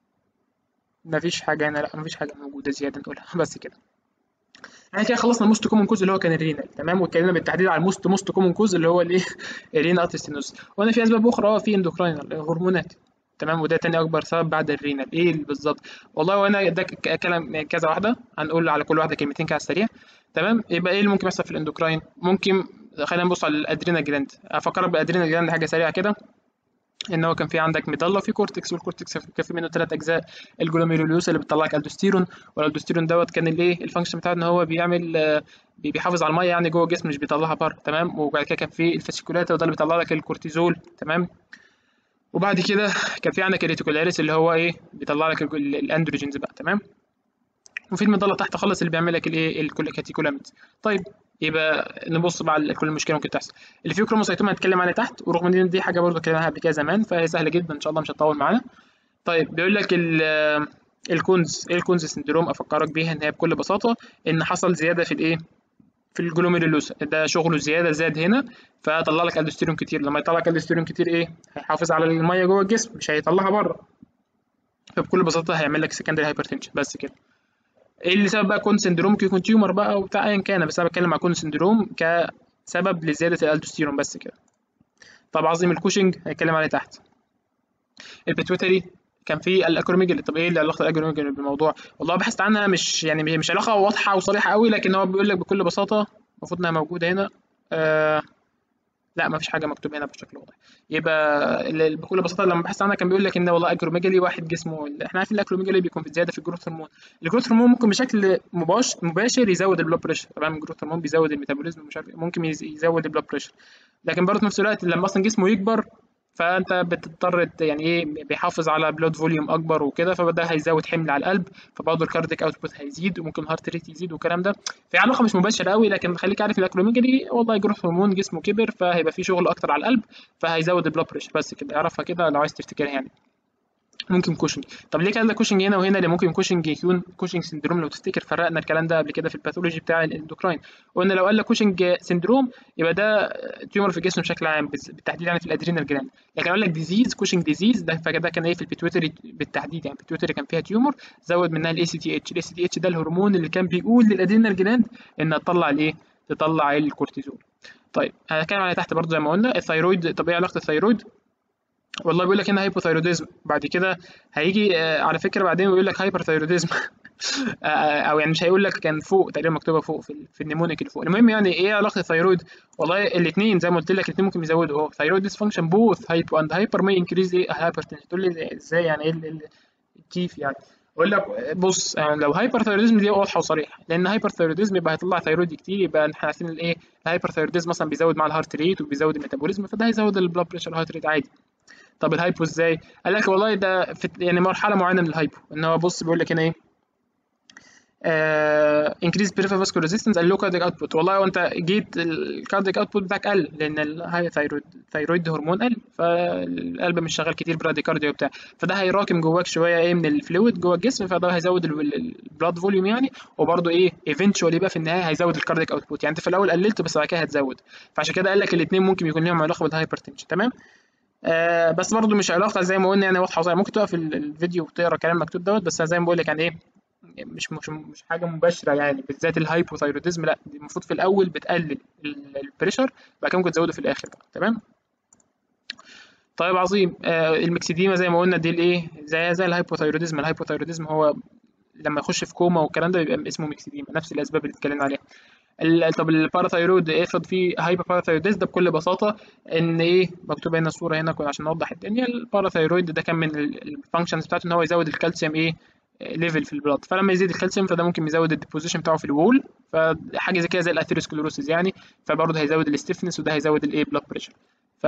مفيش حاجه هنا لا مفيش حاجه موجوده زياده نقولها بس كده احنا كده خلصنا الموست كومن كوز اللي هو كان الرينال تمام واتكلمنا بالتحديد على الموست موست كومن كوز اللي هو الايه الرينال ارتستينوز وهنا في اسباب اخرى اه في اندوكراينال هرمونات تمام وده تاني اكبر سبب بعد الرينال ايه اللي بالظبط والله وانا ده ك- كلام كذا واحده هنقول على كل واحده كلمتين كده على السريع تمام يبقى ايه اللي ممكن يحصل في الاندوكراين ممكن خلينا نبص على الادرينال جلاند افكرك بالادرينال جلاند حاجه سريعه كده ان هو كان في عندك ميدالا وفي كورتكس والكورتكس كان في منه ثلاث اجزاء الجلوميرولوس اللي بتطلع لك الدوستيرون والالدوستيرون دوت كان الايه الفانكشن بتاعه ان هو بيعمل آه، بي- بيحافظ على الميه يعني جوه الجسم مش بيطلعها بره تمام وبعد كده كان في الفاسيكولاتا وده اللي بيطلع لك الكورتيزول تمام وبعد كده كان في عندك الريتيكولاريس اللي هو ايه بيطلع لك ال- ال- الاندروجينز بقى تمام وفي المظله تحت خالص اللي بيعمل لك الايه الكاتيكولاميد طيب يبقى نبص بقى على كل المشكله ممكن تحصل اللي فيه كروموسايتوم هنتكلم عليها تحت ورغم ان دي حاجه برضه اتكلمنا عنها قبل كده زمان فهي سهله جدا ان شاء الله مش هتطول معانا طيب بيقول لك ال- الكونز ايه الكونز سندروم افكرك بيها ان هي بكل بساطه ان حصل زياده في الايه في الجلوميرولوس ده شغله زياده زاد هنا فطلع لك الدوستيرون كتير لما يطلع لك الدوستيرون كتير ايه هيحافظ على الميه جوه الجسم مش هيطلعها بره فبكل بساطه هيعمل لك سكندري هايبرتنشن بس كده ايه اللي سبب بقى كون سندروم ممكن يكون تيومر بقى وبتاع ايا كان بس انا بتكلم على كون سندروم كسبب لزياده الالدوستيرون بس كده طب عظيم الكوشنج هنتكلم عليه تحت البيتويتري كان في الاكروميجالي طب ايه اللي علاقه الاكروميجالي بالموضوع والله بحثت عنها مش يعني مش علاقه واضحه وصريحه قوي لكن هو بيقول لك بكل بساطه المفروض انها موجوده هنا آه لا ما فيش حاجه مكتوب هنا بشكل واضح يبقى ال- بكل بساطه لما بحثت عنها كان بيقول لك ان والله اكروميجالي واحد جسمه احنا عارفين الاكروميجالي بيكون في زياده في الجروث هرمون الجروث هرمون ممكن بشكل مباشر مباشر يزود البلاد بريشر طبعا الجروث هرمون بيزود الميتابوليزم مش عارف إيه، ممكن يز- يزود البلاد بريشر لكن برضه في نفس الوقت لما اصلا جسمه يكبر فانت بتضطر ت- يعني ايه بيحافظ على بلود فوليوم اكبر وكده فده هيزود حمل على القلب فبرضه الكارديك اوتبوت هيزيد وممكن الهارت ريت يزيد والكلام ده في علاقه مش مباشره قوي لكن خليك عارف الاكروميجالي والله جروث هرمون جسمه كبر فهيبقى فيه شغل اكتر على القلب فهيزود البلود بريشر بس كده اعرفها كده لو عايز تفتكرها يعني ممكن كوشنج طب ليه كان ده كوشنج هنا وهنا اللي ممكن كوشنج يكون كوشنج سندروم لو تفتكر فرقنا الكلام ده قبل كده في الباثولوجي بتاع الاندوكراين قلنا لو قال لك كوشنج سندروم يبقى ده تيومر في الجسم بشكل عام بس- بالتحديد يعني في الادرينال جلاند لكن اقول لك ديزيز كوشنج ديزيز ده فده كان ايه في البيتويتري بالتحديد يعني البيتويتري كان فيها تيومر زود منها الاي سي تي اتش الاي سي تي اتش ده الهرمون اللي كان بيقول للادرينال جلاند انها تطلع الايه تطلع الكورتيزول طيب هنتكلم على تحت برضه زي ما قلنا الثيرويد طب ايه علاقه الثيرويد والله بيقول لك هنا هايبوثايروديزم بعد كده هيجي آه، على فكره بعدين بيقول لك هايبرثايروديزم آه، او يعني مش هيقول لك كان فوق تقريبا مكتوبه فوق في, ال- في النيمونيك اللي فوق المهم يعني ايه علاقه الثيرويد والله الاثنين زي ما قلت لك الاثنين ممكن يزودوا اهو ثيرويد ديسفانكشن بوث هايبو اند هايبر ماي انكريز ايه هايبرتنشن تقول لي ازاي يعني ايه ال- ال- كيف يعني اقول لك بص يعني لو هايبر ثيروديزم دي واضحه وصريحه لان هايبر ثيروديزم يبقى هيطلع ثيرويد كتير يبقى احنا عارفين الايه الهايبر ثيروديزم مثلا بيزود مع الهارت ريت وبيزود الميتابوليزم فده هيزود البلاد بريشر الهارت ريت عادي طب الهايبو ازاي؟ قال لك والله ده في يعني مرحله معينه من الهايبو ان هو بص بيقول لك هنا ايه انكريز بريفير فاسكولار ريزيستنس قال له كارديك اوتبوت والله وانت جيت الكارديك اوتبوت بتاعك قل لان الهاي ثايرويد ثايرويد هرمون قل فالقلب مش شغال كتير براديكارديا وبتاع فده هيراكم جواك شويه ايه من الفلويد جوه الجسم فده هيزود البلاد فوليوم يعني وبرده ايه ايفينشولي بقى في النهايه هيزود الكارديك اوتبوت يعني انت في الاول قللت بس بعد كده هتزود فعشان كده قال لك الاثنين ممكن يكون لهم علاقه بالهايبرتنشن تمام آه بس برضه مش علاقه زي ما قلنا يعني واضحه وصريحه ممكن تقف ال- الفيديو وتقرا كلام مكتوب دوت بس زي ما بقول لك يعني ايه مش مش مش حاجه مباشره يعني بالذات الهايبوثايروديزم لا دي المفروض في الاول بتقلل ال- البريشر بعد كده ممكن تزوده في الاخر بقى تمام طيب عظيم آه المكسديما زي ما قلنا دي الايه زي زي الهايبوثايروديزم الهايبوثايروديزم هو لما يخش في كوما والكلام ده بيبقى اسمه مكسديما نفس الاسباب اللي اتكلمنا عليها ال- طب الباراثايرود افرض فيه هايبر باراثايروديز ده بكل بساطه ان ايه مكتوب هنا الصوره هنا كده عشان نوضح الدنيا الباراثايرويد ده كان من الفانكشنز بتاعته ان هو يزود الكالسيوم ايه ليفل في البلاد فلما يزيد الكالسيوم فده ممكن يزود الديبوزيشن بتاعه في الوول فحاجه زي كده زي الاثيروسكليروسيس يعني فبرضه هيزود الاستيفنس وده هيزود الايه بلاد بريشر ف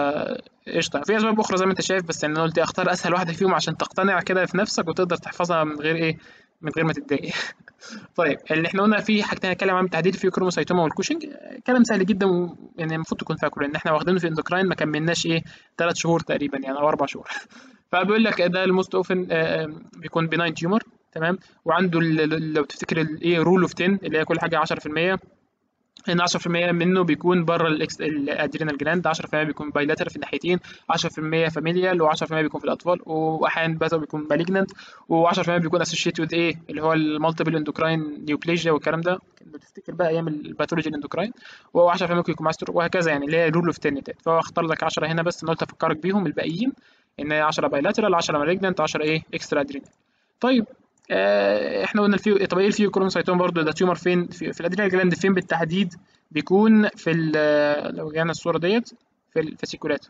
قشطه في اسباب اخرى زي ما انت شايف بس يعني انا قلت اختار اسهل واحده فيهم عشان تقتنع كده في نفسك وتقدر تحفظها من غير ايه من غير ما تتضايق طيب اللي احنا قلنا في حاجتين هنتكلم عنهم بالتحديد في كروموسايتوما والكوشنج كلام سهل جدا و... يعني المفروض تكون فاكره لان احنا واخدينه في اندوكراين ما كملناش ايه ثلاث شهور تقريبا يعني او اربع شهور فبيقول لك ده الموست اوفن بيكون بناين تيومر تمام وعنده ال- ال- لو تفتكر الايه رول اوف 10 اللي هي كل حاجه 10% ان 10% منه بيكون بره الاكس الادرينال جلاند 10% بيكون بايلاتر في الناحيتين 10% فاميليال و10% بيكون في الاطفال واحيانا بس بيكون مالجنانت و10% بيكون اسوشيت وذ ايه اللي هو المالتيبل اندوكراين نيوبليجيا والكلام ده لو تفتكر بقى ايام الباثولوجي الاندوكراين و10% ممكن يكون ماستر وهكذا يعني اللي هي رول اوف 10 ديت فهو اختار لك 10 هنا بس انا قلت افكرك بيهم الباقيين ان 10 بايلاترال 10 مالجنانت 10 ايه اكسترا ادرينال طيب آه، احنا قلنا الفيو طب ايه الفيو كروموسايتوم برضو ده تيومر فين في, في الادرينال جلاند فين بالتحديد بيكون في ال- لو جينا الصوره ديت في الفاسيكولات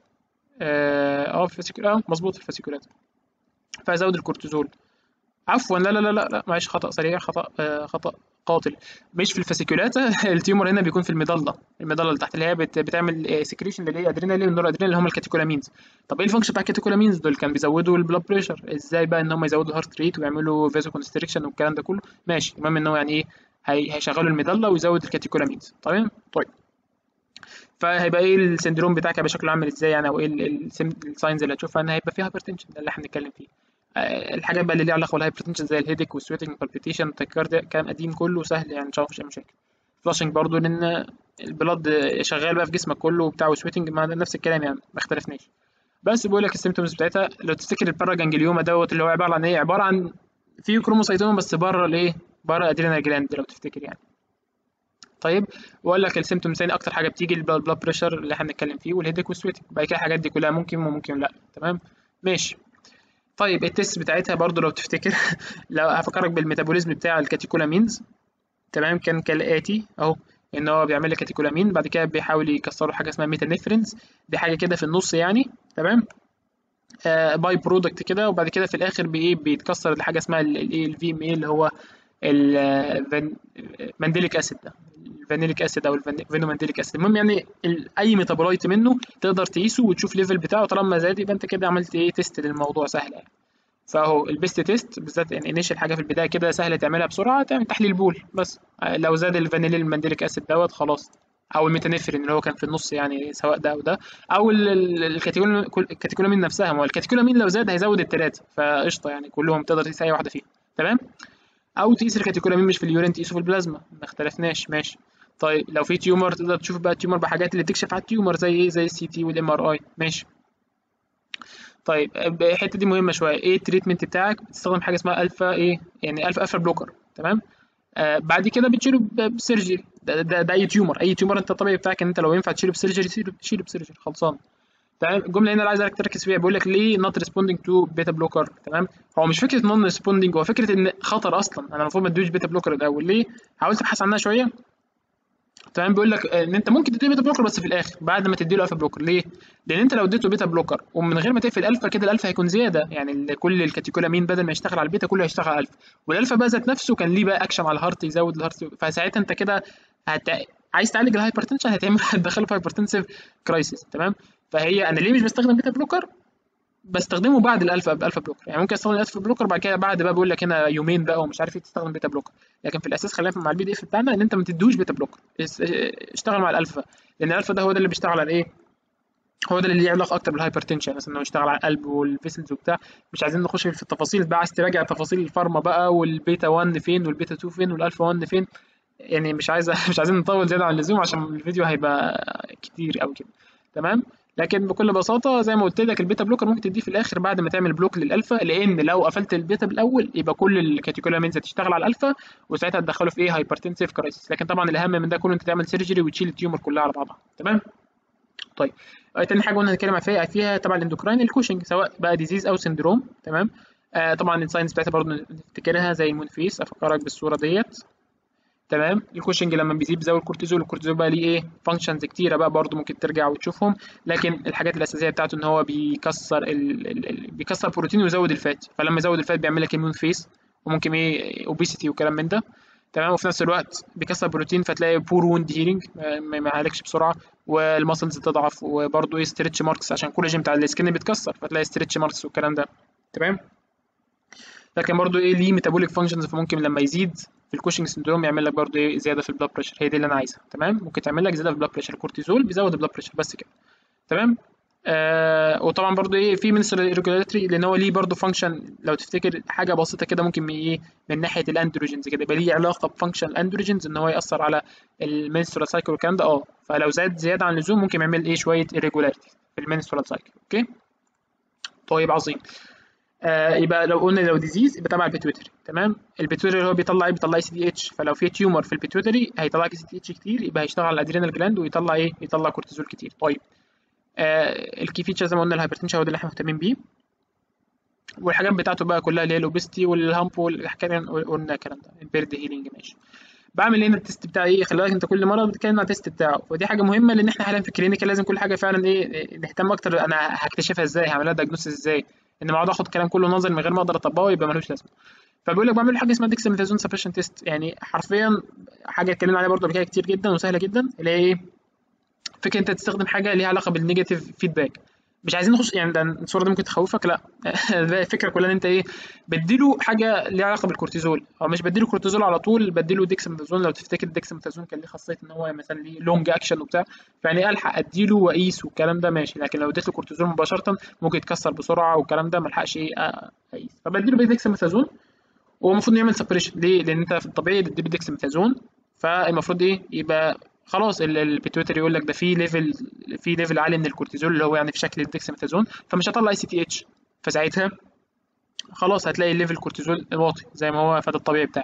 اه آه، في الفاسيكولات اه مظبوط في الفاسيكولات فازود الكورتيزول عفوا لا لا لا لا, لا معلش خطا سريع خطا آه خطا قاتل مش في الفاسيكولات التيومر هنا بيكون في المظله المظله اللي تحت اللي هي بت- بتعمل سكريشن اللي هي ادرينالين والنور ادرينالين اللي هم الكاتيكولامينز طب ايه الفانكشن بتاع الكاتيكولامينز دول كان بيزودوا البلاد بريشر ازاي بقى ان هم يزودوا الهارت ريت ويعملوا فازو كونستريكشن والكلام ده كله ماشي المهم ان هو يعني ايه هي- هيشغلوا المظله ويزود الكاتيكولامينز تمام طيب فهيبقى ايه السندروم بتاعك هيبقى شكله عامل ازاي يعني او ايه الساينز اللي هتشوفها ان هيبقى فيها هايبرتنشن ده اللي احنا بنتكلم فيه آه، الحاجات بقى اللي ليها علاقه بالهايبرتنشن زي الهيديك والسويتنج بالبيتيشن تاكارديا كلام قديم كله سهل يعني مش مفيش اي مشاكل فلاشنج برضو لان البلاد شغال بقى في جسمك كله وبتاع وسويتنج ما نفس الكلام يعني ما اختلفناش بس بيقول لك السيمتومز بتاعتها لو تفتكر الباراجانجليوما دوت اللي هو عباره عن ايه عباره عن في كروموسايتوم بس بره الايه بره ادرينال جلاند لو تفتكر يعني طيب واقول لك السيمتومز تاني اكتر حاجه بتيجي البلاد بريشر اللي احنا بنتكلم فيه والهيديك والسويتنج بعد كده الحاجات دي كلها ممكن وممكن لا تمام ماشي طيب التست بتاعتها برضو لو تفتكر لو هفكرك بالميتابوليزم بتاع الكاتيكولامينز تمام كان كالاتي اهو ان هو بيعمل لك كاتيكولامين بعد كده بيحاول يكسروا حاجه اسمها ميتانيفرينز دي حاجه كده في النص يعني تمام آه باي برودكت كده وبعد كده في الاخر بايه بيتكسر لحاجه اسمها الايه الفي ام اي اللي هو المانديليك اسيد ده الفانيليك اسيد او الفينومانديليك اسيد المهم يعني ال- اي ميتابولايت منه تقدر تقيسه وتشوف ليفل بتاعه طالما زاد يبقى انت كده عملت ايه تيست للموضوع سهل يعني فاهو البيست تيست بالذات يعني انيشال حاجه في البدايه كده سهله تعملها بسرعه تعمل تحليل بول بس آه، لو زاد الفانيلين المانديليك اسيد دوت خلاص او الميتانيفرين اللي هو كان في النص يعني سواء ده او ده او ال- ال- الكاتيكولامين كل- الكاتيكولامين نفسها ما هو الكاتيكولامين لو زاد هيزود الثلاثه فقشطه يعني كلهم تقدر تقيس اي واحده فيهم تمام او تقيس الكاتيكولامين مش في اليورين تقيسه في البلازما ما اختلفناش ماشي طيب لو في تيومر تقدر تشوف بقى التيومر بحاجات اللي تكشف على التيومر زي ايه زي السي تي والام ار اي ماشي طيب الحته دي مهمه شويه ايه التريتمنت بتاعك بتستخدم حاجه اسمها الفا ايه يعني الفا الفا بلوكر تمام آه بعد كده بتشيله ب- بسيرجري ده, ده, ده اي تيومر اي تيومر انت الطبيعي بتاعك ان انت لو ينفع تشيله بسيرجري تشيله تشيله بسيرجري خلصان تمام الجمله هنا اللي عايزك تركز فيها بيقول لك ليه نوت ريسبوندينج تو بيتا بلوكر تمام هو مش فكره نون ريسبوندينج هو فكره ان خطر اصلا انا المفروض ما ادوش بيتا بلوكر الاول ليه حاولت ابحث عنها شويه تمام بيقول لك ان انت ممكن تديله بيتا بلوكر بس في الاخر بعد ما تديله الفا بلوكر ليه؟ لان انت لو اديته بيتا بلوكر ومن غير ما تقفل الفا كده الالفا هيكون زياده يعني ال- كل الكاتيكولامين بدل ما يشتغل على البيتا كله هيشتغل على الالفا والالفا بقى ذات نفسه كان ليه بقى اكشن على الهارت يزود الهارت فساعتها انت كده هت... عايز تعالج الهايبرتنشن هتعمل هتدخله في هايبرتنسيف كرايسيس تمام فهي انا ليه مش بستخدم بيتا بلوكر بستخدمه بعد الالفا بالفا بلوكر يعني ممكن استخدم الالفا بلوكر بعد كده بعد بقى بيقول لك هنا يومين بقى ومش عارف ايه تستخدم بيتا بلوكر لكن في الاساس خلينا مع البي دي اف بتاعنا ان انت ما تدوش بيتا بلوكر اس- اشتغل مع الالفا لان الالفا ده هو ده اللي بيشتغل على ايه هو ده اللي ليه علاقه اكتر بالهايبرتنشن مثلا انه يشتغل على القلب والفيسلز وبتاع مش عايزين نخش في التفاصيل بقى عايز تراجع تفاصيل الفارما بقى والبيتا 1 فين والبيتا 2 فين والالفا 1 فين يعني مش عايز مش عايزين نطول زياده عن اللزوم عشان الفيديو هيبقى كتير قوي كده تمام لكن بكل بساطه زي ما قلت لك البيتا بلوكر ممكن تديه في الاخر بعد ما تعمل بلوك للالفا لان لو قفلت البيتا بالاول يبقى كل الكاتيكولامينز هتشتغل على الالفا وساعتها تدخله في ايه هايبرتنسيف كرايسيس لكن طبعا الاهم من ده كله انت تعمل سيرجري وتشيل التيومر كلها على بعضها تمام طيب آه، تاني حاجه قلنا هنتكلم فيها فيها تبع الاندوكراين الكوشنج سواء بقى ديزيز او سندروم تمام آه طبعا الساينس بتاعتها برضه نفتكرها زي المونفيس افكرك بالصوره ديت تمام الكوشنج لما بيزيد بيزود الكورتيزول الكورتيزول بقى ليه ايه فانكشنز كتيره بقى برضو ممكن ترجع وتشوفهم لكن الحاجات الاساسيه بتاعته ان هو بيكسر ال... ال... ال... بيكسر بروتين ويزود الفات فلما يزود الفات بيعمل لك اميون فيس وممكن ايه اوبيسيتي وكلام من ده تمام وفي نفس الوقت بيكسر بروتين فتلاقي بور ووند هيلينج ما ما يعالجش بسرعه والمسلز تضعف وبرضه ايه ستريتش ماركس عشان الكولاجين بتاع السكن بيتكسر فتلاقي ستريتش ماركس والكلام ده تمام لكن برضو ايه ليه ميتابوليك فانكشنز فممكن لما يزيد في الكوشنج سندروم يعمل لك برضو ايه زياده في البلاد بريشر هي دي اللي انا عايزها تمام ممكن تعمل لك زياده في البلاد بريشر الكورتيزول بيزود البلاد بريشر بس كده تمام آه وطبعا برضو ايه في منسترال ريجولاتري لان هو ليه برضو فانكشن لو تفتكر حاجه بسيطه كده ممكن من ايه من ناحيه الاندروجينز كده يبقى ليه علاقه بفانكشن الاندروجينز ان هو ياثر على المنسترال سايكل والكلام ده اه فلو زاد زياده عن اللزوم ممكن يعمل ايه شويه irregularity في المنسترال سايكل اوكي طيب عظيم آه يبقى لو قلنا لو ديزيز يبقى تبع البيتويتري تمام البيتويتري هو بيطلع ايه بيطلع سي دي اتش فلو في تيومر في البيتويتري هيطلع سي دي اتش كتير يبقى هيشتغل على الادرينال جلاند ويطلع ايه يطلع كورتيزول كتير طيب آه الكي فيتشر زي ما قلنا الهايبرتنشن هو ده اللي احنا مهتمين بيه والحاجات بتاعته بقى كلها اللي هي الاوبستي والهامب والحكايه اللي قلنا الكلام ده البيرد هيلينج ماشي بعمل هنا التيست بتاعي ايه خلي بالك انت كل مره بتتكلم عن التيست بتاعه ودي حاجه مهمه لان احنا حاليا في الكلينيكال لازم كل حاجه فعلا ايه نهتم اكتر انا هكتشفها ازاي هعملها دايجنوستس ازاي ان اقعد اخد كلام كله نظري من غير ما اقدر اطبقه يبقى ملوش لازمه فبيقول لك بعمل حاجه اسمها ديكساميثازون سبريشن تيست يعني حرفيا حاجه اتكلمنا عليها برضه قبل كده كتير جدا وسهله جدا اللي هي ايه فكره انت تستخدم حاجه ليها علاقه بالنيجاتيف فيدباك مش عايزين نخش يعني ده الصوره دي ممكن تخوفك لا ده الفكره كلها ان انت ايه بديله حاجه ليها علاقه بالكورتيزول او مش بديله كورتيزول على طول بديله ديكساميثازون لو تفتكر الديكساميثازون كان ليه خاصيه ان هو مثلا ليه لونج اكشن وبتاع فيعني الحق اديله واقيس والكلام ده ماشي لكن لو اديت له كورتيزول مباشره ممكن يتكسر بسرعه والكلام ده ما الحقش ايه اقيس فبديله ديكساميثازون وهو المفروض يعمل سبريشن ليه؟ لان انت في الطبيعي بتدي ديكساميثازون فالمفروض ايه يبقى خلاص البيتويتري يقول لك ده في ليفل في ليفل عالي من الكورتيزول اللي هو يعني في شكل الديكساميثازون فمش هطلع اي سي تي اتش فساعتها خلاص هتلاقي الليفل كورتيزول واطي زي ما هو فده الطبيعي بتاعك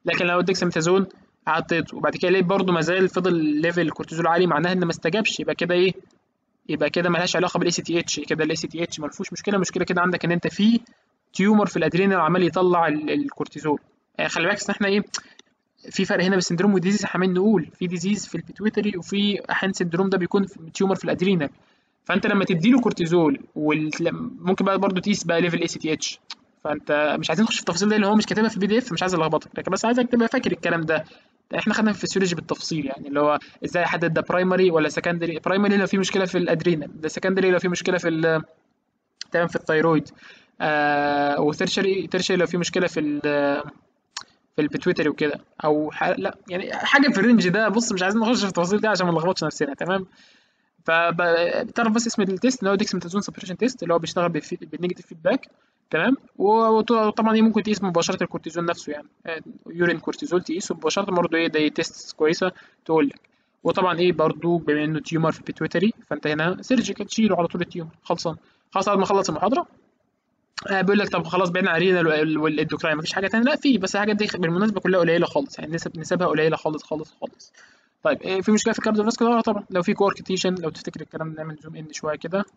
لكن لو الديكساميثازون حطيته وبعد كده لقيت برضه ما زال فضل ليفل الكورتيزول عالي معناها ان ما استجابش يبقى كده ايه يبقى كده ملهاش علاقه بالاي سي تي اتش كده الاي سي تي اتش ما فيهوش مشكله المشكله كده عندك ان انت في تيومر في الادرينال عمال يطلع ال- الكورتيزول آه، خلي بالك إن احنا ايه في فرق هنا بين السندروم وديزيز احنا عمالين نقول في ديزيز في البيتويتري وفي احيانا سندروم ده بيكون في تيومر في الادرينال فانت لما تديله كورتيزول وال... ممكن بقى برضه تقيس بقى ليفل اي سي تي اتش فانت مش عايزين نخش في التفاصيل دي اللي هو مش كاتبها في البي دي اف مش عايز الخبطك لكن بس عايزك تبقى فاكر الكلام ده احنا خدنا في الفسيولوجي بالتفصيل يعني اللي هو ازاي احدد ده برايمري ولا سكندري برايمري لو في مشكله في الادرينال ده سكندري لو في مشكله في ال... تمام في الثيرويد آه وترشري ترشري لو في مشكله في ال... في البيتويتري وكده او ح... لا يعني حاجه في الرينج ده بص مش عايزين نخش في التفاصيل دي عشان ما نلخبطش نفسنا تمام فبتعرف بس اسم التيست اللي هو ديكسميثازون سبريشن تيست اللي هو بيشتغل بالفي- بالنيجاتيف فيدباك تمام وط- وطبعا ايه ممكن تقيس مباشره الكورتيزون نفسه يعني آه، يورين كورتيزول تقيسه مباشره برضه ايه ده تيست كويسه تقول لك وطبعا ايه برضه بما انه تيومر في البيتويتري فانت هنا سيرجيكال تشيله على طول التيومر خلصان خلاص بعد ما اخلص المحاضره آه بيقول لك طب خلاص بعدنا عن الرينال والاندوكراين مفيش حاجه تانية لا في بس الحاجات دي بالمناسبه كلها قليله خالص يعني نسب نسبها قليله خالص خالص خالص طيب إيه في مشكله في الكارديوفاسكولار طبعا لو في كواركتيشن لو تفتكر الكلام ده نعمل زوم ان شويه كده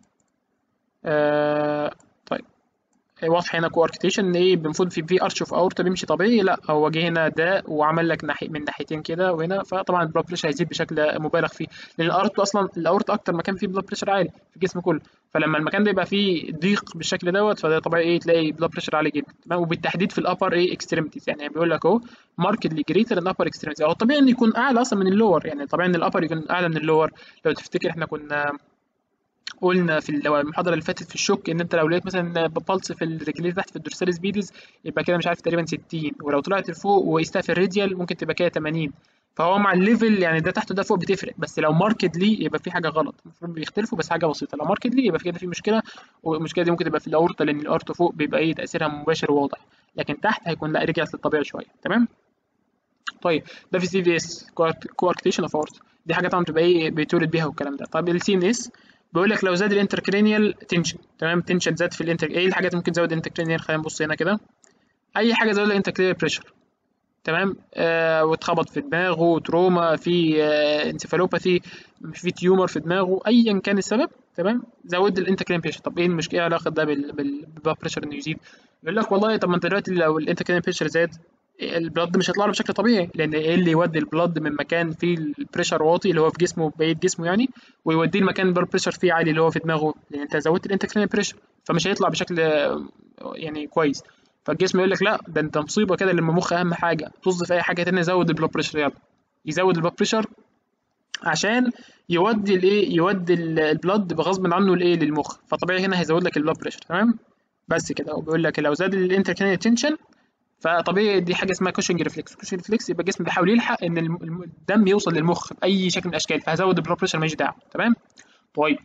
آه طيب إيه واضح هنا كواركتيشن ان ايه المفروض في في ارش اوف اورتا بيمشي طبيعي لا هو جه هنا ده وعمل لك ناحيه من ناحيتين كده وهنا فطبعا البلاد بريشر هيزيد بشكل مبالغ فيه لان الارت اصلا الاورتا اكتر مكان فيه بلاد بريشر عالي في الجسم كله فلما المكان ده يبقى فيه ضيق بالشكل دوت فده طبيعي ايه تلاقي بلاد بريشر عالي جدا تمام وبالتحديد في الابر ايه اكستريميتيز يعني بيقول لك اهو ماركتلي جريتر ان ابر اكستريميتيز هو الطبيعي انه يكون اعلى اصلا من اللور يعني طبيعي ان الابر يكون اعلى من اللور لو تفتكر احنا كنا قلنا في المحاضره اللي فاتت في الشوك ان انت لو لقيت مثلا بلس في الرجلين تحت في الدورساليس بيديز يبقى كده مش عارف تقريبا 60 ولو طلعت لفوق وقيستها في الراديال ممكن تبقى كده 80 فهو مع الليفل يعني ده تحت وده فوق بتفرق بس لو ماركتلي يبقى في حاجه غلط المفروض بيختلفوا بس حاجه بسيطه لو ماركتلي يبقى في كده في مشكله والمشكله دي ممكن تبقى في الاورطه لان الاورطه فوق بيبقى ايه تاثيرها مباشر وواضح لكن تحت هيكون لا رجعت للطبيعي شويه تمام طيب ده في سي في اس كواركتيشن اوف اورت دي حاجه طبعا بتبقى ايه بيتولد بيها والكلام ده طب السي ان اس بيقول لك لو زاد الانتركرينيال تنشن تمام تنشن زاد في الانتر ايه الحاجات اللي ممكن تزود الانتركرينيال خلينا نبص هنا كده اي حاجه زود الانتركرينيال بريشر تمام آه واتخبط في دماغه تروما في آه انسفالوباثي في تيومر في دماغه ايا كان السبب تمام زود الانتركرين بريشر طب ايه المشكله علاقه ده بالبلاد بريشر انه يزيد يقول لك والله طب ما انت دلوقتي لو الانتركرين بريشر زاد البلد مش هيطلع له بشكل طبيعي لان ايه اللي يودي البلد من مكان فيه البريشر واطي اللي هو في جسمه بقيه جسمه يعني ويوديه المكان اللي البريشر فيه عالي اللي هو في دماغه لان انت زودت الانتركرين بريشر فمش هيطلع بشكل آه، يعني كويس فالجسم يقول لك لا ده انت مصيبه كده لما المخ اهم حاجه طز في اي حاجه تانية زود البلاد بريشر يلا يزود البلاد بريشر عشان يودي الايه يودي ال- البلد بغصب عنه لايه للمخ فطبيعي هنا هيزود لك البلاد بريشر تمام بس كده هو بيقول لك لو زاد الانتركرينال تنشن فطبيعي دي حاجه اسمها كوشنج ريفلكس كوشنج ريفلكس يبقى الجسم بيحاول يلحق ان الم- الم- الدم يوصل للمخ باي شكل من الاشكال فهزود البلاد بريشر ماليش دعوه تمام طيب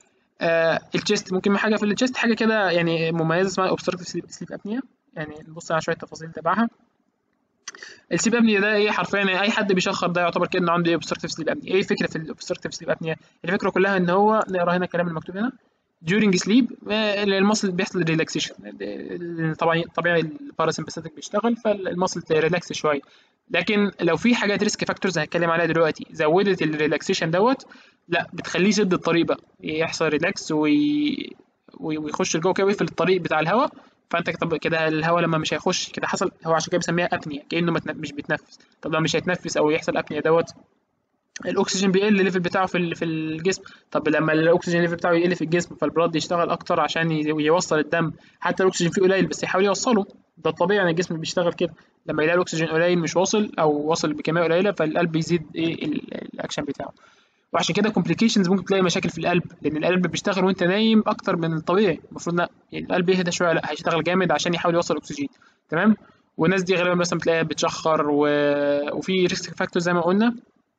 آه التشيست ممكن حاجه في التشيست حاجه كده يعني مميزه اسمها اوبستراكتيف سليب ابنيا يعني نبص على شويه تفاصيل تبعها السليب ابنيا ده ايه حرفيا يعني اي حد بيشخر ده يعتبر كده انه عنده ايه اوبستراكتيف سليب ابنيا ايه الفكره في الاوبستراكتيف سليب ابنيا الفكره كلها ان هو نقرا هنا الكلام المكتوب هنا during sleep آه، المصل بيحصل ريلاكسيشن طبعا طبيعي الباراسمباثيك بيشتغل فالمصل ريلاكس شويه لكن لو في حاجات ريسك فاكتورز هنتكلم عليها دلوقتي زودت الريلاكسيشن دوت لا بتخليه يسد الطريق بقى يحصل ريلاكس وي... وي- ويخش لجوه كده ويقفل الطريق بتاع الهواء فانت طب كده الهواء لما مش هيخش كده حصل هو عشان كده بيسميها ابنيا كانه ما تن- مش بيتنفس طب لو مش هيتنفس او يحصل ابنيا دوت الاكسجين بيقل الليفل بتاعه في ال- في الجسم طب لما الاكسجين ليفل بتاعه يقل في الجسم فالبلاد يشتغل اكتر عشان ي- يوصل الدم حتى الاكسجين فيه قليل بس يحاول يوصله ده الطبيعي يعني الجسم بيشتغل كده لما يلاقي الاكسجين قليل مش واصل او واصل بكميه قليله فالقلب يزيد ايه ال- الاكشن بتاعه وعشان كده كومبليكيشنز ممكن تلاقي مشاكل في القلب لان القلب بيشتغل وانت نايم اكتر من الطبيعي المفروض لا يعني القلب يهدى شويه لا هيشتغل جامد عشان يحاول يوصل اكسجين تمام والناس دي غالبا مثلا بتلاقيها بتشخر و... وفي ريسك فاكتور زي ما قلنا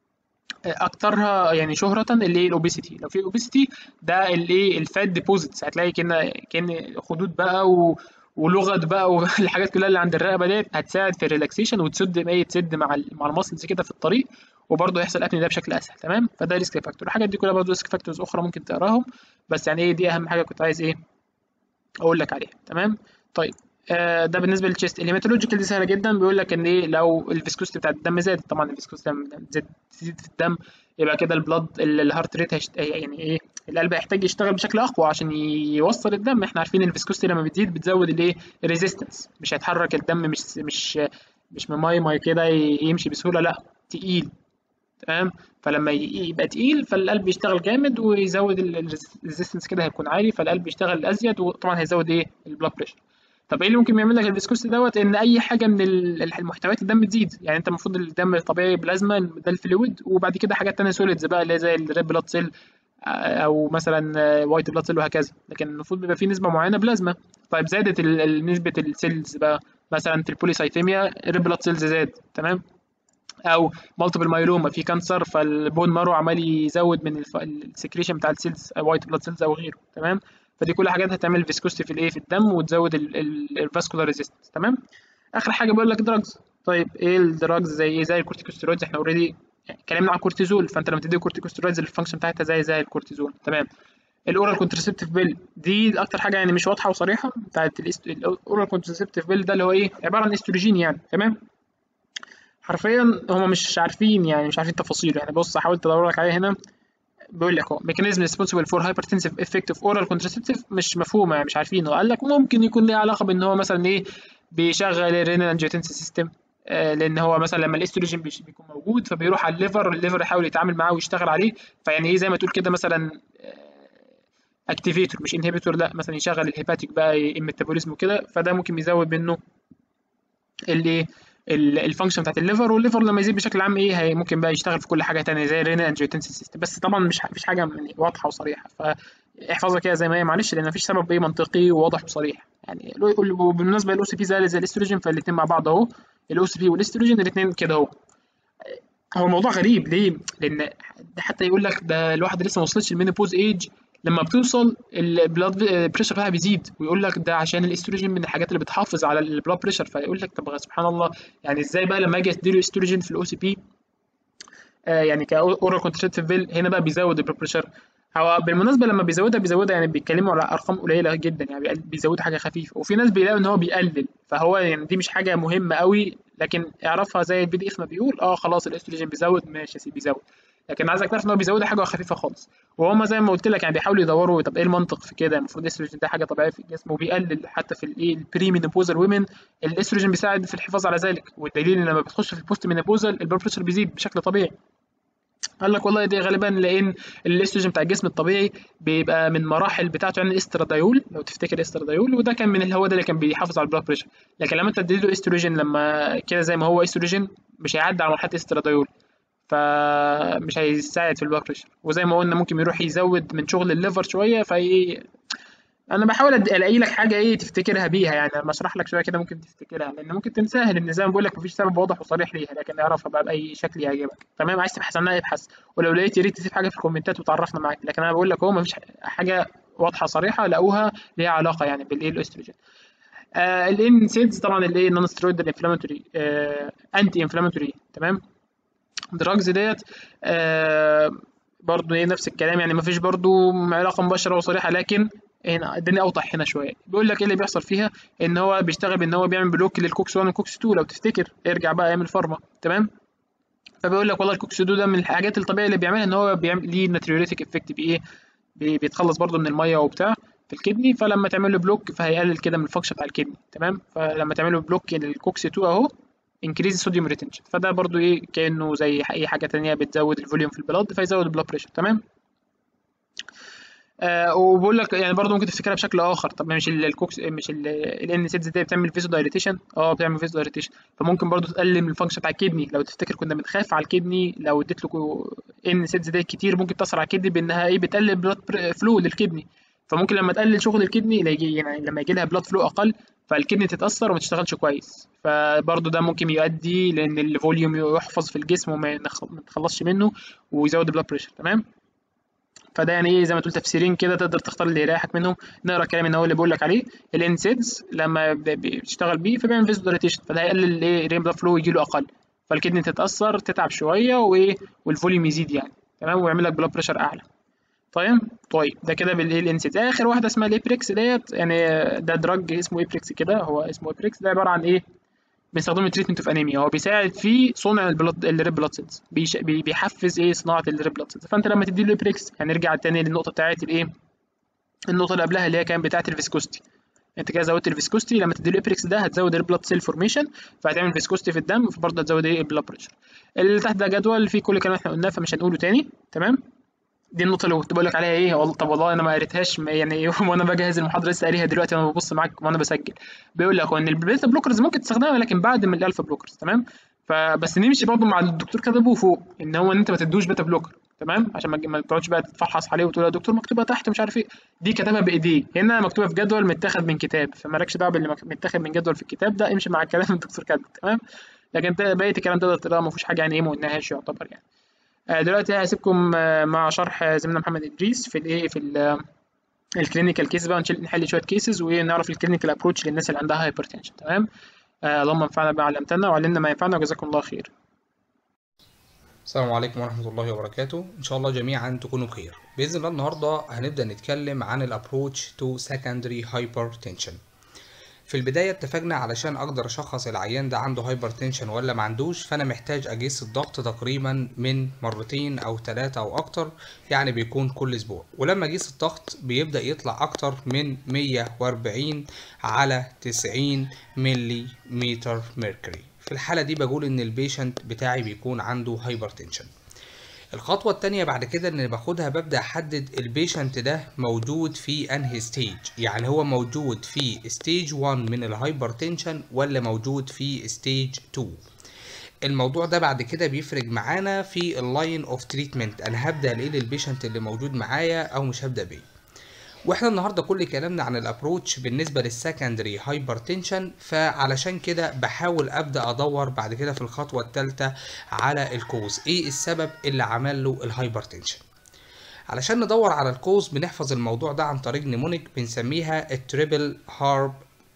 اكترها يعني شهرة اللي هي الاوبيسيتي لو في اوبيسيتي ده الايه الفات ديبوزيتس هتلاقي كأن كأن خدود بقى و... ولغط بقى والحاجات كلها اللي عند الرقبه ديت هتساعد في الريلاكسيشن وتسد ايه تسد مع ال... مع الماسلز كده في الطريق وبرضه يحصل ابني ده بشكل اسهل تمام فده ريسك فاكتور الحاجات دي كلها برضه ريسك فاكتورز اخرى ممكن تقراهم بس يعني ايه دي اهم حاجه كنت عايز ايه اقول لك عليها تمام طيب آه، ده بالنسبه للتشيست الهيماتولوجيكال دي سهله جدا بيقول لك ان ايه لو الفيسكوستي بتاعت الدم زادت طبعا الفيسكوستي لما تزيد تزيد في الدم يبقى كده البلاد الهارت ريت هيشت... يعني ايه القلب هيحتاج يشتغل بشكل اقوى عشان يوصل الدم احنا عارفين الفيسكوستي لما بتزيد بتزود الايه الريزيستنس مش هيتحرك الدم مش مش مش ماي ماي كده يمشي بسهوله لا تقيل تمام فلما يبقى تقيل فالقلب يشتغل جامد ويزود الريزيستنس كده هيكون عالي فالقلب يشتغل ازيد وطبعا هيزود ايه البلاد بريشر طب ايه اللي ممكن يعمل لك الفيسكوستي دوت ان اي حاجه من المحتويات الدم تزيد يعني انت المفروض الدم الطبيعي بلازما ده الفلويد وبعد كده حاجات تانية سوليدز بقى اللي زي الريد بلاد سيل او مثلا وايت بلاد سيل وهكذا لكن المفروض بيبقى في نسبه معينه بلازما طيب زادت نسبه السيلز بقى مثلا في البوليسايتيميا الريد بلاد سيلز زاد تمام او مالتيبل مايلوما في كانسر فالبون مارو عمال يزود من السكريشن بتاع السيلز وايت بلاد سيلز او غيره تمام فدي كل حاجات هتعمل فيسكوستي في الايه في الدم وتزود الفاسكولار ريزيستنس تمام اخر حاجه بيقول لك دراجز طيب ايه الدراجز زي ايه زي الكورتيكوستيرويدز احنا اوريدي اتكلمنا عن الكورتيزول فانت لما تدي كورتيكوستيرويدز الفانكشن بتاعتها زي زي الكورتيزول تمام الاورال كونترسبتيف بيل دي اكتر حاجه يعني مش واضحه وصريحه بتاعت الاورال كونترسبتيف بيل ده اللي هو ايه عباره عن استروجين يعني تمام حرفيا هم مش عارفين يعني مش عارفين تفاصيله يعني بص حاولت ادور لك عليه هنا بيقول لك اهو ميكانيزم ريسبونسبل فور هايبرتنسيف افكت اوف اورال كونترسبتيف مش مفهومه يعني مش عارفينه قال لك ممكن يكون ليه علاقه بان هو مثلا ايه بيشغل الرينال انجيوتنسي سيستم آه لان هو مثلا لما الاستروجين بيكون موجود فبيروح على الليفر الليفر يحاول يتعامل معاه ويشتغل عليه فيعني ايه زي ما تقول كده مثلا اكتيفيتور مش انهبيتور لا مثلا يشغل الهيباتيك بقى الميتابوليزم وكده فده ممكن يزود منه اللي الفانكشن بتاعت الليفر والليفر لما يزيد بشكل عام ايه هي ممكن بقى يشتغل في كل حاجه ثانيه زي الرينال انجيوتنسي سيستم بس طبعا مش مفيش حاجه يعني واضحه وصريحه فاحفظها كده زي ما هي معلش لان مفيش سبب ايه منطقي وواضح وصريح يعني وبالمناسبه الاو سي بي زي زي الاستروجين فالاثنين مع بعض اهو الاو سي بي والاستروجين الاثنين كده اهو هو الموضوع غريب ليه؟ لان حتى يقول لك ده الواحد لسه ما وصلتش المينيبوز ايج لما بتوصل البلاد بريشر بتاعها بيزيد ويقول لك ده عشان الاستروجين من الحاجات اللي بتحافظ على البلاد بريشر فيقول لك طب سبحان الله يعني ازاي بقى لما اجي اديله استروجين في الاو سي بي يعني كاورال كونترسبتيف بيل هنا بقى بيزود البلاد بريشر هو بالمناسبه لما بيزودها بيزودها يعني بيتكلموا على ارقام قليله جدا يعني بيزودوا حاجه خفيفه وفي ناس بيلاقوا ان هو بيقلل فهو يعني دي مش حاجه مهمه قوي لكن اعرفها زي البي دي اف ما بيقول اه خلاص الاستروجين بيزود ماشي يا سيدي بيزود لكن عايزك تعرف ان هو بيزودها حاجه خفيفه خالص وهم زي ما قلت لك يعني بيحاولوا يدوروا طب ايه المنطق في كده المفروض الاستروجين ده حاجه طبيعيه في الجسم وبيقلل حتى في الايه البري مينوبوزال ويمن الاستروجين بيساعد في الحفاظ على ذلك والدليل ان لما بتخش في البوست مينوبوزال البلد بريشر بيزيد بشكل طبيعي قال لك والله دي غالبا لان الاستروجين بتاع الجسم الطبيعي بيبقى من مراحل بتاعته يعني الاسترادايول لو تفتكر الاسترادايول وده كان من الهواء ده اللي كان بيحافظ على البلاد بريشر لكن لما انت تديله استروجين لما كده زي ما هو استروجين مش هيعدي على مرحله الاسترادايول فمش هيساعد في البلاد بريشر وزي ما قلنا ممكن يروح يزود من شغل الليفر شويه في انا بحاول الاقي لك حاجه ايه تفتكرها بيها يعني لما اشرح لك شويه كده ممكن تفتكرها لان ممكن تنساها لان زي ما بقول لك مفيش سبب واضح وصريح ليها لكن اعرفها بقى باي شكل يعجبك تمام عايز تبحث عنها ابحث ولو لقيت يا ريت تسيب حاجه في الكومنتات وتعرفنا معاك لكن انا بقول لك هو مفيش حاجه واضحه صريحه لقوها ليها علاقه يعني بالايه الاستروجين آه الان سيلز طبعا الايه نون سترويد انفلاماتوري آه انتي انفلاماتوري تمام الدراجز ديت آه برضه ايه نفس الكلام يعني مفيش برضه علاقه مباشره وصريحه لكن هنا الدنيا اوضح هنا شويه بيقول لك ايه اللي بيحصل فيها ان هو بيشتغل بان هو بيعمل بلوك للكوكس 1 والكوكس 2 لو تفتكر ارجع بقى ايام الفارما تمام فبيقول لك والله الكوكس 2 ده من الحاجات الطبيعيه اللي بيعملها ان هو بيعمل ليه ناتريوريتك افكت بايه بيتخلص برضه من الميه وبتاع في الكدني فلما تعمل له بلوك فهيقلل كده من الفانكشن بتاع الكدني تمام فلما تعمل له بلوك للكوكس 2 اهو انكريز صوديوم ريتنشن فده برضو ايه كانه زي اي حاجه تانية بتزود الفوليوم في البلاد فيزود البلاد بريشر تمام آه وبقول لك يعني برضو ممكن تفتكرها بشكل اخر طب مش الكوكس مش الان سيلز دي بتعمل فيزو دايليتيشن اه بتعمل فيزو دايليتيشن فممكن برضو تقلل من الفانكشن بتاع الكدني لو تفتكر كنا بنخاف على الكدني لو اديت له ان سيلز دي كتير ممكن تاثر على الكدني بانها ايه بتقلل بلاد فلو للكدني فممكن لما تقلل شغل الكدني يعني لما يجي لها بلاد فلو اقل فالكدني تتاثر وما تشتغلش كويس فبرضه ده ممكن يؤدي لان الفوليوم يحفظ في الجسم وما نتخلصش منه ويزود البلاد بريشر تمام فده يعني ايه زي ما تقول تفسيرين كده تقدر تختار اللي يريحك منهم نقرا الكلام اللي هو اللي بقول لك عليه الانسيدز لما بتشتغل بيه فبيعمل فيزوداريتيشن فده هيقلل ايه ريم بلاد فلو يجي له اقل فالكدني تتاثر تتعب شويه وايه والفوليوم يزيد يعني تمام ويعمل لك بلاد بريشر اعلى طيب طيب ده كده بالايه الانسيد اخر واحده اسمها الابريكس ديت يعني ده دراج اسمه ابريكس كده هو اسمه ابريكس ده عباره عن ايه بنستخدمه تريتمنت اوف انيميا هو بيساعد في صنع البلد الريد بلاد سيلز بيحفز ايه صناعه الريد بلاد سيلز فانت لما تدي له ابريكس هنرجع تاني للنقطه بتاعت الايه النقطه اللي قبلها اللي هي كانت بتاعت الفيسكوستي انت كده زودت الفيسكوستي لما تدي له ابريكس ده هتزود البلاد سيل فورميشن فهتعمل فيسكوستي في الدم فبرضه هتزود ايه البلاد بريشر اللي تحت ده جدول فيه كل الكلام احنا قلناه فمش هنقوله تاني تمام دي النقطه اللي كنت بقول لك عليها ايه والله طب والله انا ما قريتهاش يعني وانا بجهز المحاضره لسه قاريها دلوقتي وانا ببص معاك وانا بسجل بيقول لك ان البيتا بلوكرز ممكن تستخدمها لكن بعد من الالفا بلوكرز تمام فبس نمشي برضه مع الدكتور كتبه فوق ان هو ان انت ما تدوش بيتا بلوكر تمام عشان ما تقعدش بقى تتفحص عليه وتقول يا دكتور مكتوبه تحت مش عارف ايه دي كتبها بايديه هنا مكتوبه في جدول متاخد من كتاب فمالكش دعوه باللي متاخد من جدول في الكتاب ده امشي مع الكلام الدكتور كاتبه تمام لكن بقيه الكلام تقدر تقراه ما فيهوش حاجه يعني ايه ما قلناهاش يعتبر يعني دلوقتي هسيبكم مع شرح زميلنا محمد ادريس في الايه في الكلينيكال كيس بقى نحل شويه كيسز ونعرف الكلينيكال ابروتش للناس اللي عندها هايبرتنشن تمام آه اللهم انفعنا بما علمتنا وعلمنا ما ينفعنا وجزاكم الله خير السلام عليكم ورحمة الله وبركاته إن شاء الله جميعا تكونوا بخير بإذن الله النهاردة هنبدأ نتكلم عن الابروتش تو secondary hypertension في البداية اتفقنا علشان أقدر أشخص العيان ده عنده هايبرتنشن ولا ما عندوش فأنا محتاج أقيس الضغط تقريبا من مرتين أو ثلاثة أو أكتر يعني بيكون كل أسبوع ولما أقيس الضغط بيبدأ يطلع أكتر من 140 على 90 ملي متر ميركوري في الحالة دي بقول إن البيشنت بتاعي بيكون عنده هايبرتنشن الخطوة التانية بعد كده ان باخدها ببدأ احدد البيشنت ده موجود في انهي ستيج يعني هو موجود في ستيج 1 من الهايبرتنشن ولا موجود في ستيج 2 الموضوع ده بعد كده بيفرق معانا في اللاين اوف تريتمنت انا هبدأ الايه للبيشنت اللي موجود معايا او مش هبدأ بيه واحنا النهارده كل كلامنا عن الابروتش بالنسبه للسكندري هايبرتنشن فعلشان كده بحاول ابدا ادور بعد كده في الخطوه الثالثه على الكوز ايه السبب اللي عمل له الهايبرتنشن علشان ندور على الكوز بنحفظ الموضوع ده عن طريق نمونيك بنسميها التريبل هارب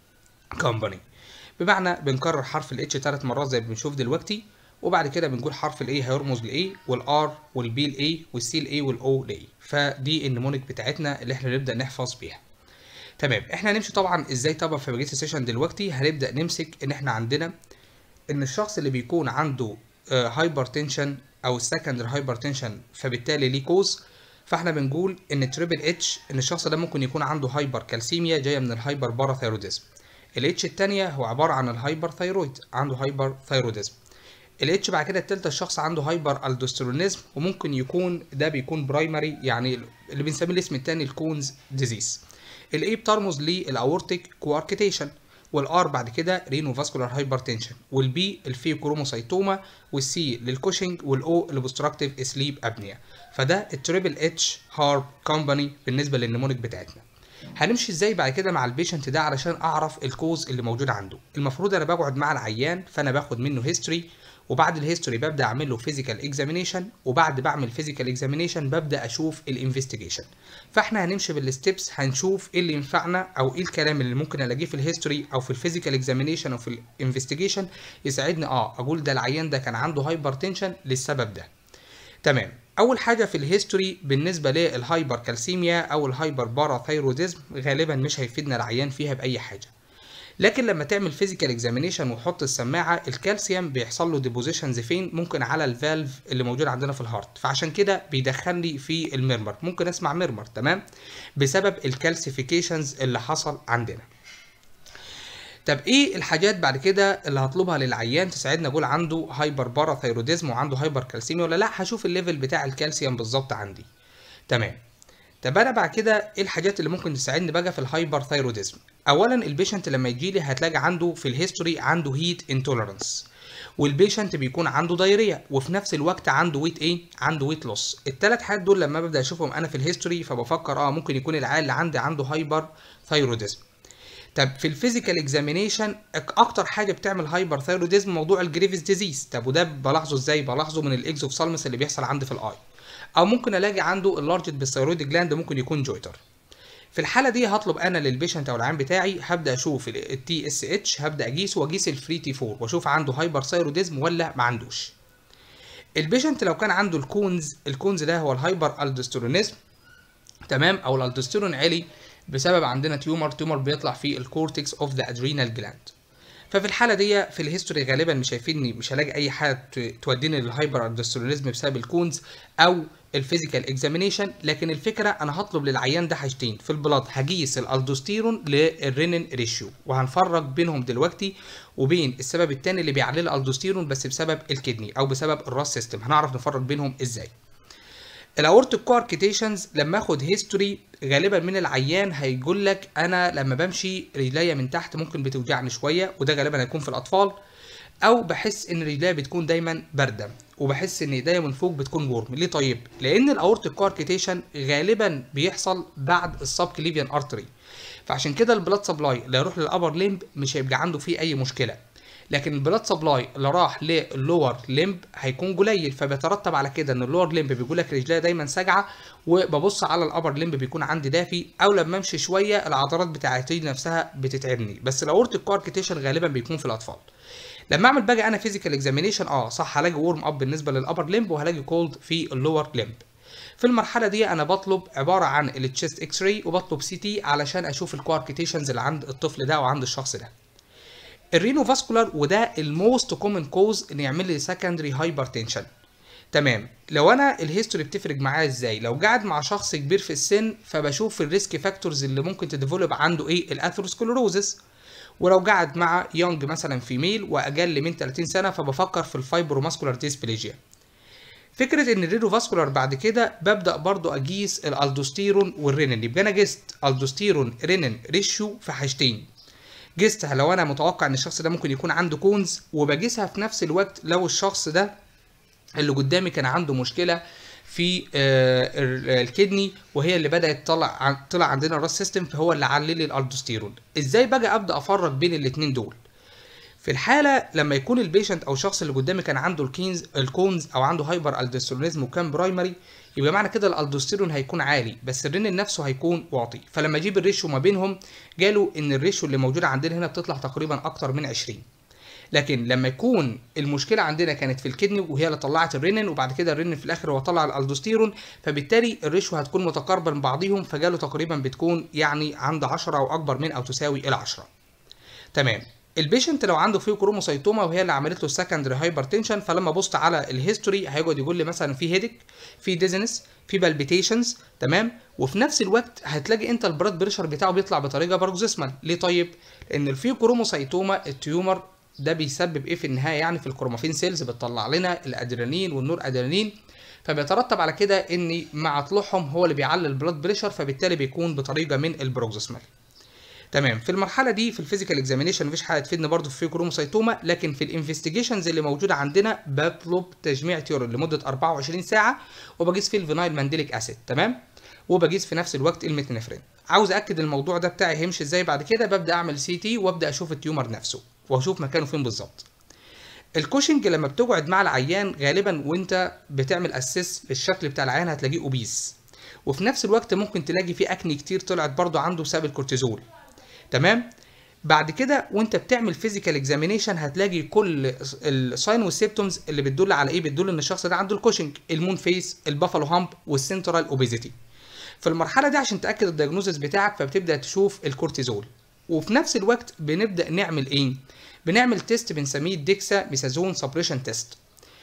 كومباني بمعنى بنكرر حرف الاتش ثلاث مرات زي ما بنشوف دلوقتي وبعد كده بنقول حرف الاي هيرمز لاي والار والبي لاي والسي لاي والاو لاي فدي النمونيك بتاعتنا اللي احنا نبدا نحفظ بيها تمام احنا هنمشي طبعا ازاي طبعا في بقيه السيشن دلوقتي هنبدا نمسك ان احنا عندنا ان الشخص اللي بيكون عنده هايبرتنشن او سكندري هايبرتنشن فبالتالي ليه كوز فاحنا بنقول ان تريبل اتش ان الشخص ده ممكن يكون عنده هايبر كالسيميا جايه من الهايبر باراثايروديزم الاتش الثانيه هو عباره عن الهايبر ثايرويد عنده هايبر ثايروديزم الاتش بعد كده التالتة الشخص عنده هايبر الدوستيرونيزم وممكن يكون ده بيكون برايمري يعني اللي بنسميه الاسم التاني الكونز ديزيز الاي بترمز للاورتيك كواركيتيشن والار بعد كده رينو فاسكولار هايبرتنشن والبي الفيو كروموسايتوما والسي للكوشنج والاو الاوبستراكتيف سليب ابنيا فده التريبل اتش هارب كومباني بالنسبه للنمونيك بتاعتنا هنمشي ازاي بعد كده مع البيشنت ده علشان اعرف الكوز اللي موجود عنده المفروض انا بقعد مع العيان فانا باخد منه هيستوري وبعد الهيستوري ببدا اعمل له فيزيكال اكزامينيشن وبعد بعمل فيزيكال اكزامينيشن ببدا اشوف الانفستيجيشن فاحنا هنمشي بالستبس هنشوف ايه اللي ينفعنا او ايه الكلام اللي ممكن الاقيه في الهيستوري او في الفيزيكال اكزامينيشن او في الانفستيجيشن يساعدني اه اقول ده العيان ده كان عنده هايبرتنشن للسبب ده تمام اول حاجه في الهيستوري بالنسبه للهايبر كالسيميا او الهايبر باراثايروديزم غالبا مش هيفيدنا العيان فيها باي حاجه لكن لما تعمل فيزيكال اكزامينيشن وتحط السماعه الكالسيوم بيحصل له ديبوزيشنز فين ممكن على الفالف اللي موجود عندنا في الهارت فعشان كده بيدخلني في الميرمر ممكن اسمع ميرمر تمام بسبب الكالسيفيكيشنز اللي حصل عندنا طب ايه الحاجات بعد كده اللي هطلبها للعيان تساعدنا اقول عنده هايبر باراثايروديزم وعنده هايبر كالسيميا ولا لا هشوف الليفل بتاع الكالسيوم بالظبط عندي تمام طب انا بعد كده ايه الحاجات اللي ممكن تساعدني بقى في الهايبر ثايروديزم اولا البيشنت لما يجي لي هتلاقي عنده في الهيستوري عنده هيت انتوليرانس والبيشنت بيكون عنده دايريا وفي نفس الوقت عنده ويت ايه عنده ويت لوس الثلاث حاجات دول لما ببدا اشوفهم انا في الهيستوري فبفكر اه ممكن يكون العيال اللي عندي عنده هايبر ثايروديزم طب في الفيزيكال اكزامينيشن اكتر حاجه بتعمل هايبر ثايروديزم موضوع الجريفيس ديزيز طب وده بلاحظه ازاي بلاحظه من الاكزوفسالمس اللي بيحصل عندي في الاي او ممكن الاقي عنده اللارجت بالثيرويد جلاند ممكن يكون جويتر في الحاله دي هطلب انا للبيشنت او العيان بتاعي هبدا اشوف التي اس اتش هبدا اقيسه واقيس الفري تي 4 واشوف عنده هايبر ثايروديزم ولا ما عندوش البيشنت لو كان عنده الكونز الكونز ده هو الهايبر الدوستيرونيزم تمام او الالدوستيرون عالي بسبب عندنا تيومر تيومر بيطلع في الكورتكس اوف ذا ادرينال جلاند ففي الحاله دي في الهيستوري غالبا مش شايفيني مش هلاقي اي حاجه توديني للهايبر الدوستيرونيزم بسبب الكونز او الفيزيكال اكزامينيشن لكن الفكره انا هطلب للعيان ده حاجتين في البلاد هقيس الالدوستيرون للرينين ريشيو وهنفرق بينهم دلوقتي وبين السبب الثاني اللي بيعلي الالدوستيرون بس بسبب الكدني او بسبب الراس سيستم هنعرف نفرق بينهم ازاي الاورتيك كواركيتيشنز لما اخد هيستوري غالبا من العيان هيقول لك انا لما بمشي رجليا من تحت ممكن بتوجعني شويه وده غالبا هيكون في الاطفال او بحس ان رجليا بتكون دايما بارده وبحس ان ايديا من فوق بتكون ورم ليه طيب لان الاورتيك كواركيتيشن غالبا بيحصل بعد السب كليفيان ارتري فعشان كده البلاد سبلاي اللي هيروح للابر ليمب مش هيبقى عنده فيه اي مشكله لكن البلاد سبلاي اللي راح للور ليمب هيكون قليل فبيترتب على كده ان اللور ليمب بيقول لك رجليا دايما ساجعه وببص على الابر ليمب بيكون عندي دافي او لما امشي شويه العضلات بتاعتي نفسها بتتعبني بس الاورتيك كواركيتيشن غالبا بيكون في الاطفال لما اعمل بقى انا فيزيكال اكزامينيشن اه صح هلاقي ورم اب بالنسبه للابر ليمب وهلاقي كولد في اللور ليمب في المرحله دي انا بطلب عباره عن التشيست اكس راي وبطلب سي تي علشان اشوف الكواركيتيشنز اللي عند الطفل ده وعند الشخص ده الرينو فاسكولار وده الموست كومن كوز ان يعمل لي سكندري هايبرتنشن تمام لو انا الهيستوري بتفرق معايا ازاي لو قاعد مع شخص كبير في السن فبشوف الريسك فاكتورز اللي ممكن تديفلوب عنده ايه الاثيروسكلوروزس ولو قاعد مع يونج مثلا فيميل واقل من 30 سنه فبفكر في الفايبروماسكولار ديسبليجيا فكره ان الرينو فاسكولار بعد كده ببدا برضو اقيس الالدوستيرون والرينين يبقى انا قست الدوستيرون رينين ريشيو في حاجتين قستها لو انا متوقع ان الشخص ده ممكن يكون عنده كونز وبقيسها في نفس الوقت لو الشخص ده اللي قدامي كان عنده مشكله في الكدني وهي اللي بدات تطلع طلع عندنا الراس سيستم فهو اللي علل لي الالدوستيرون ازاي بقى ابدا افرق بين الاثنين دول في الحاله لما يكون البيشنت او الشخص اللي قدامي كان عنده الكينز الكونز او عنده هايبر الدوستيرونيزم وكان برايمري يبقى معنى كده الالدوستيرون هيكون عالي بس الرينين نفسه هيكون واطي فلما اجيب الريشيو ما بينهم قالوا ان الريشيو اللي موجوده عندنا هنا بتطلع تقريبا اكتر من 20 لكن لما يكون المشكله عندنا كانت في الكدني وهي اللي طلعت الرينين وبعد كده الرينين في الاخر هو طلع الالدوستيرون فبالتالي الريشيو هتكون متقاربه من بعضهم فقالوا تقريبا بتكون يعني عند 10 او اكبر من او تساوي ال 10 تمام البيشنت لو عنده فيه كروموسايتوما وهي اللي عملت له السكندري هايبرتنشن فلما بصت على الهيستوري هيقعد يقول لي مثلا في هيدك في ديزنس في بالبيتيشنز تمام وفي نفس الوقت هتلاقي انت البلاد بريشر بتاعه بيطلع بطريقه باروكسيسمال ليه طيب لان الفي كروموسايتوما التيومر ده بيسبب ايه في النهايه يعني في الكرومافين سيلز بتطلع لنا الادرينالين والنور ادرينالين فبيترتب على كده ان مع طلوعهم هو اللي بيعلي البلاد بريشر فبالتالي بيكون بطريقه من البروكسيسمال تمام في المرحله دي في الفيزيكال اكزامينيشن مفيش حاجه تفيدني برضه في كروموسايتوما لكن في الانفستيجيشنز اللي موجوده عندنا بطلب تجميع تيورين لمده 24 ساعه وبقيس فيه الفينايل مانديليك اسيد تمام وبقيس في نفس الوقت الميتنفرين عاوز اكد الموضوع ده بتاعي هيمشي ازاي بعد كده ببدا اعمل سي تي وابدا اشوف التيومر نفسه واشوف مكانه فين بالظبط الكوشنج لما بتقعد مع العيان غالبا وانت بتعمل اسيس للشكل بتاع العيان هتلاقيه اوبيس وفي نفس الوقت ممكن تلاقي فيه اكني كتير طلعت برضه عنده بسبب الكورتيزول تمام بعد كده وانت بتعمل فيزيكال اكزامينيشن هتلاقي كل الساين والسيبتومز اللي بتدل على ايه بتدل ان الشخص ده عنده الكوشنج المون فيس البافالو هامب والسنترال اوبيزيتي في المرحله دي عشان تاكد الدياجنوزس بتاعك فبتبدا تشوف الكورتيزول وفي نفس الوقت بنبدا نعمل ايه بنعمل تيست بنسميه ديكسا ميسازون سبريشن تيست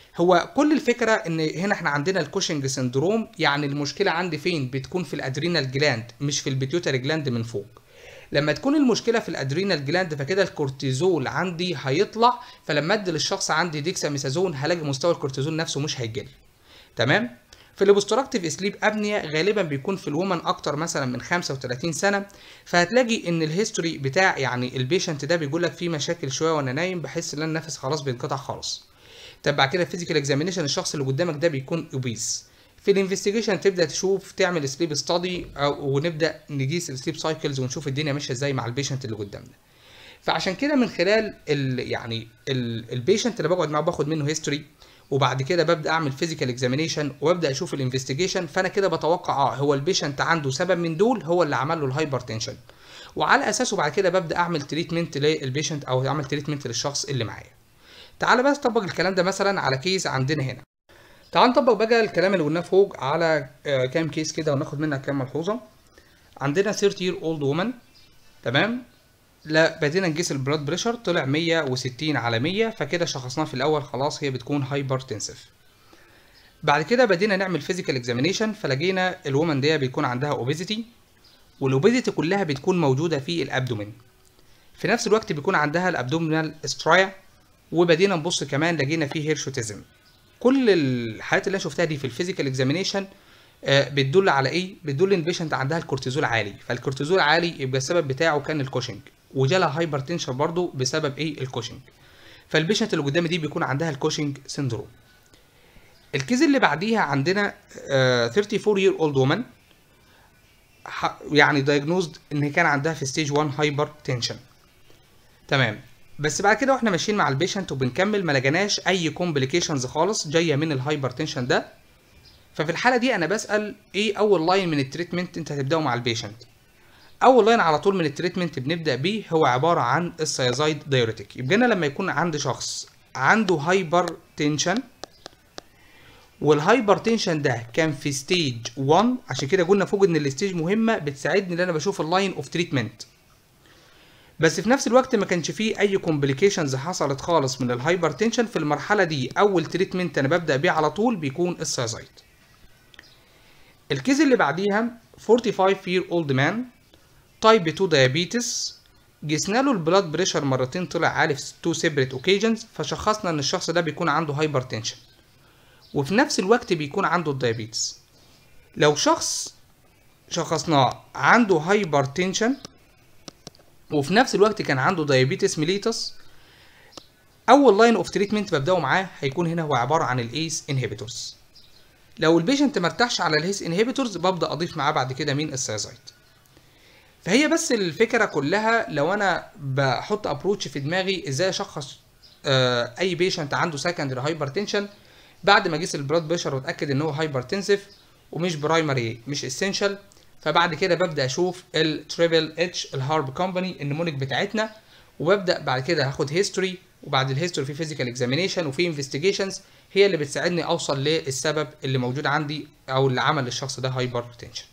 هو كل الفكره ان هنا احنا عندنا الكوشنج سندروم يعني المشكله عندي فين بتكون في الادرينال جلاند مش في البيتيوتري جلاند من فوق لما تكون المشكله في الادرينال جلاند فكده الكورتيزول عندي هيطلع فلما ادي للشخص عندي ديكساميثازون هلاقي مستوى الكورتيزول نفسه مش هيقل تمام في الاوبستراكتيف سليب ابنيا غالبا بيكون في الومن اكتر مثلا من 35 سنه فهتلاقي ان الهيستوري بتاع يعني البيشنت ده بيقول لك فيه مشاكل شويه وانا نايم بحس ان النفس خلاص بينقطع خالص طب بعد كده فيزيكال اكزامينيشن الشخص اللي قدامك ده بيكون اوبيس في الانفستيجيشن تبدا تشوف تعمل سليب ستادي ونبدا نقيس السليب سايكلز ونشوف الدنيا ماشيه ازاي مع البيشنت اللي قدامنا فعشان كده من خلال ال يعني البيشنت اللي بقعد معاه باخد منه هيستوري وبعد كده ببدا اعمل فيزيكال اكزامينيشن وابدا اشوف الانفستيجيشن فانا كده بتوقع اه هو البيشنت عنده سبب من دول هو اللي عمل له الهايبرتنشن وعلى اساسه بعد كده ببدا اعمل تريتمنت للبيشنت او اعمل تريتمنت للشخص اللي معايا تعال بس طبق الكلام ده مثلا على كيس عندنا هنا تعال نطبق بقى الكلام اللي قلناه فوق على آه، كام كيس كده وناخد منها كام ملحوظه عندنا 30 year old woman تمام لا بدينا نقيس البلاد بريشر طلع 160 على 100 فكده شخصناه في الاول خلاص هي بتكون هايبرتنسيف بعد كده بدينا نعمل فيزيكال اكزامينيشن فلقينا الومن دي بيكون عندها اوبيزيتي والاوبيزيتي كلها بتكون موجوده في الابدومين في نفس الوقت بيكون عندها الابدومينال استرايا وبدينا نبص كمان لقينا فيه هيرشوتيزم كل الحالات اللي انا شفتها دي في الفيزيكال اكزامينيشن بتدل على ايه بتدل ان البيشنت عندها الكورتيزول عالي فالكورتيزول عالي يبقى السبب بتاعه كان الكوشنج وجالها هايبرتنشن برضو بسبب ايه الكوشنج فالبيشنت اللي قدامي دي بيكون عندها الكوشنج سيندروم الكيس اللي بعديها عندنا آه 34 year old woman ح- يعني diagnosed ان كان عندها في ستيج 1 هايبر تنشن تمام بس بعد كده واحنا ماشيين مع البيشنت وبنكمل ما لقيناش اي كومبليكيشنز خالص جايه من الهايبر تنشن ده ففي الحاله دي انا بسال ايه اول لاين من التريتمنت انت هتبداه مع البيشنت اول لاين على طول من التريتمنت بنبدا بيه هو عباره عن السيازايد دايوريتك يبقى انا لما يكون عندي شخص عنده هايبر تنشن والهايبر تنشن ده كان في ستيج 1 عشان كده قلنا فوق ان الستيج مهمه بتساعدني ان انا بشوف اللاين اوف تريتمنت بس في نفس الوقت ما كانش فيه اي كومبليكيشنز حصلت خالص من الهايبر تنشن في المرحله دي اول تريتمنت انا ببدا بيه على طول بيكون السيازايد الكيس اللي بعديها 45 year old man تايب 2 diabetes قسنا له البلاد بريشر مرتين طلع عالي في 2 separate occasions فشخصنا ان الشخص ده بيكون عنده هايبر تنشن وفي نفس الوقت بيكون عنده الدايابيتس لو شخص شخصناه عنده هايبر تنشن وفي نفس الوقت كان عنده دايابيتس ميليتس اول لاين اوف تريتمنت ببداه معاه هيكون هنا هو عباره عن الايس انهبيتورز لو البيشنت مرتاحش على الهيس انهبيتورز ببدا اضيف معاه بعد كده مين السيازايد فهي بس الفكره كلها لو انا بحط ابروتش في دماغي ازاي اشخص آه اي بيشنت عنده سكندري هايبر تنشن بعد ما اقيس البلاد بريشر واتاكد ان هو هايبر تنسيف ومش برايمري مش اسينشال فبعد كده ببدا اشوف التريبل اتش الهارب كومباني النمونيك بتاعتنا وببدا بعد كده هاخد هيستوري وبعد الهيستوري في فيزيكال اكزامينيشن وفي انفستيجيشنز هي اللي بتساعدني اوصل للسبب اللي موجود عندي او اللي عمل للشخص ده هايبر تنشن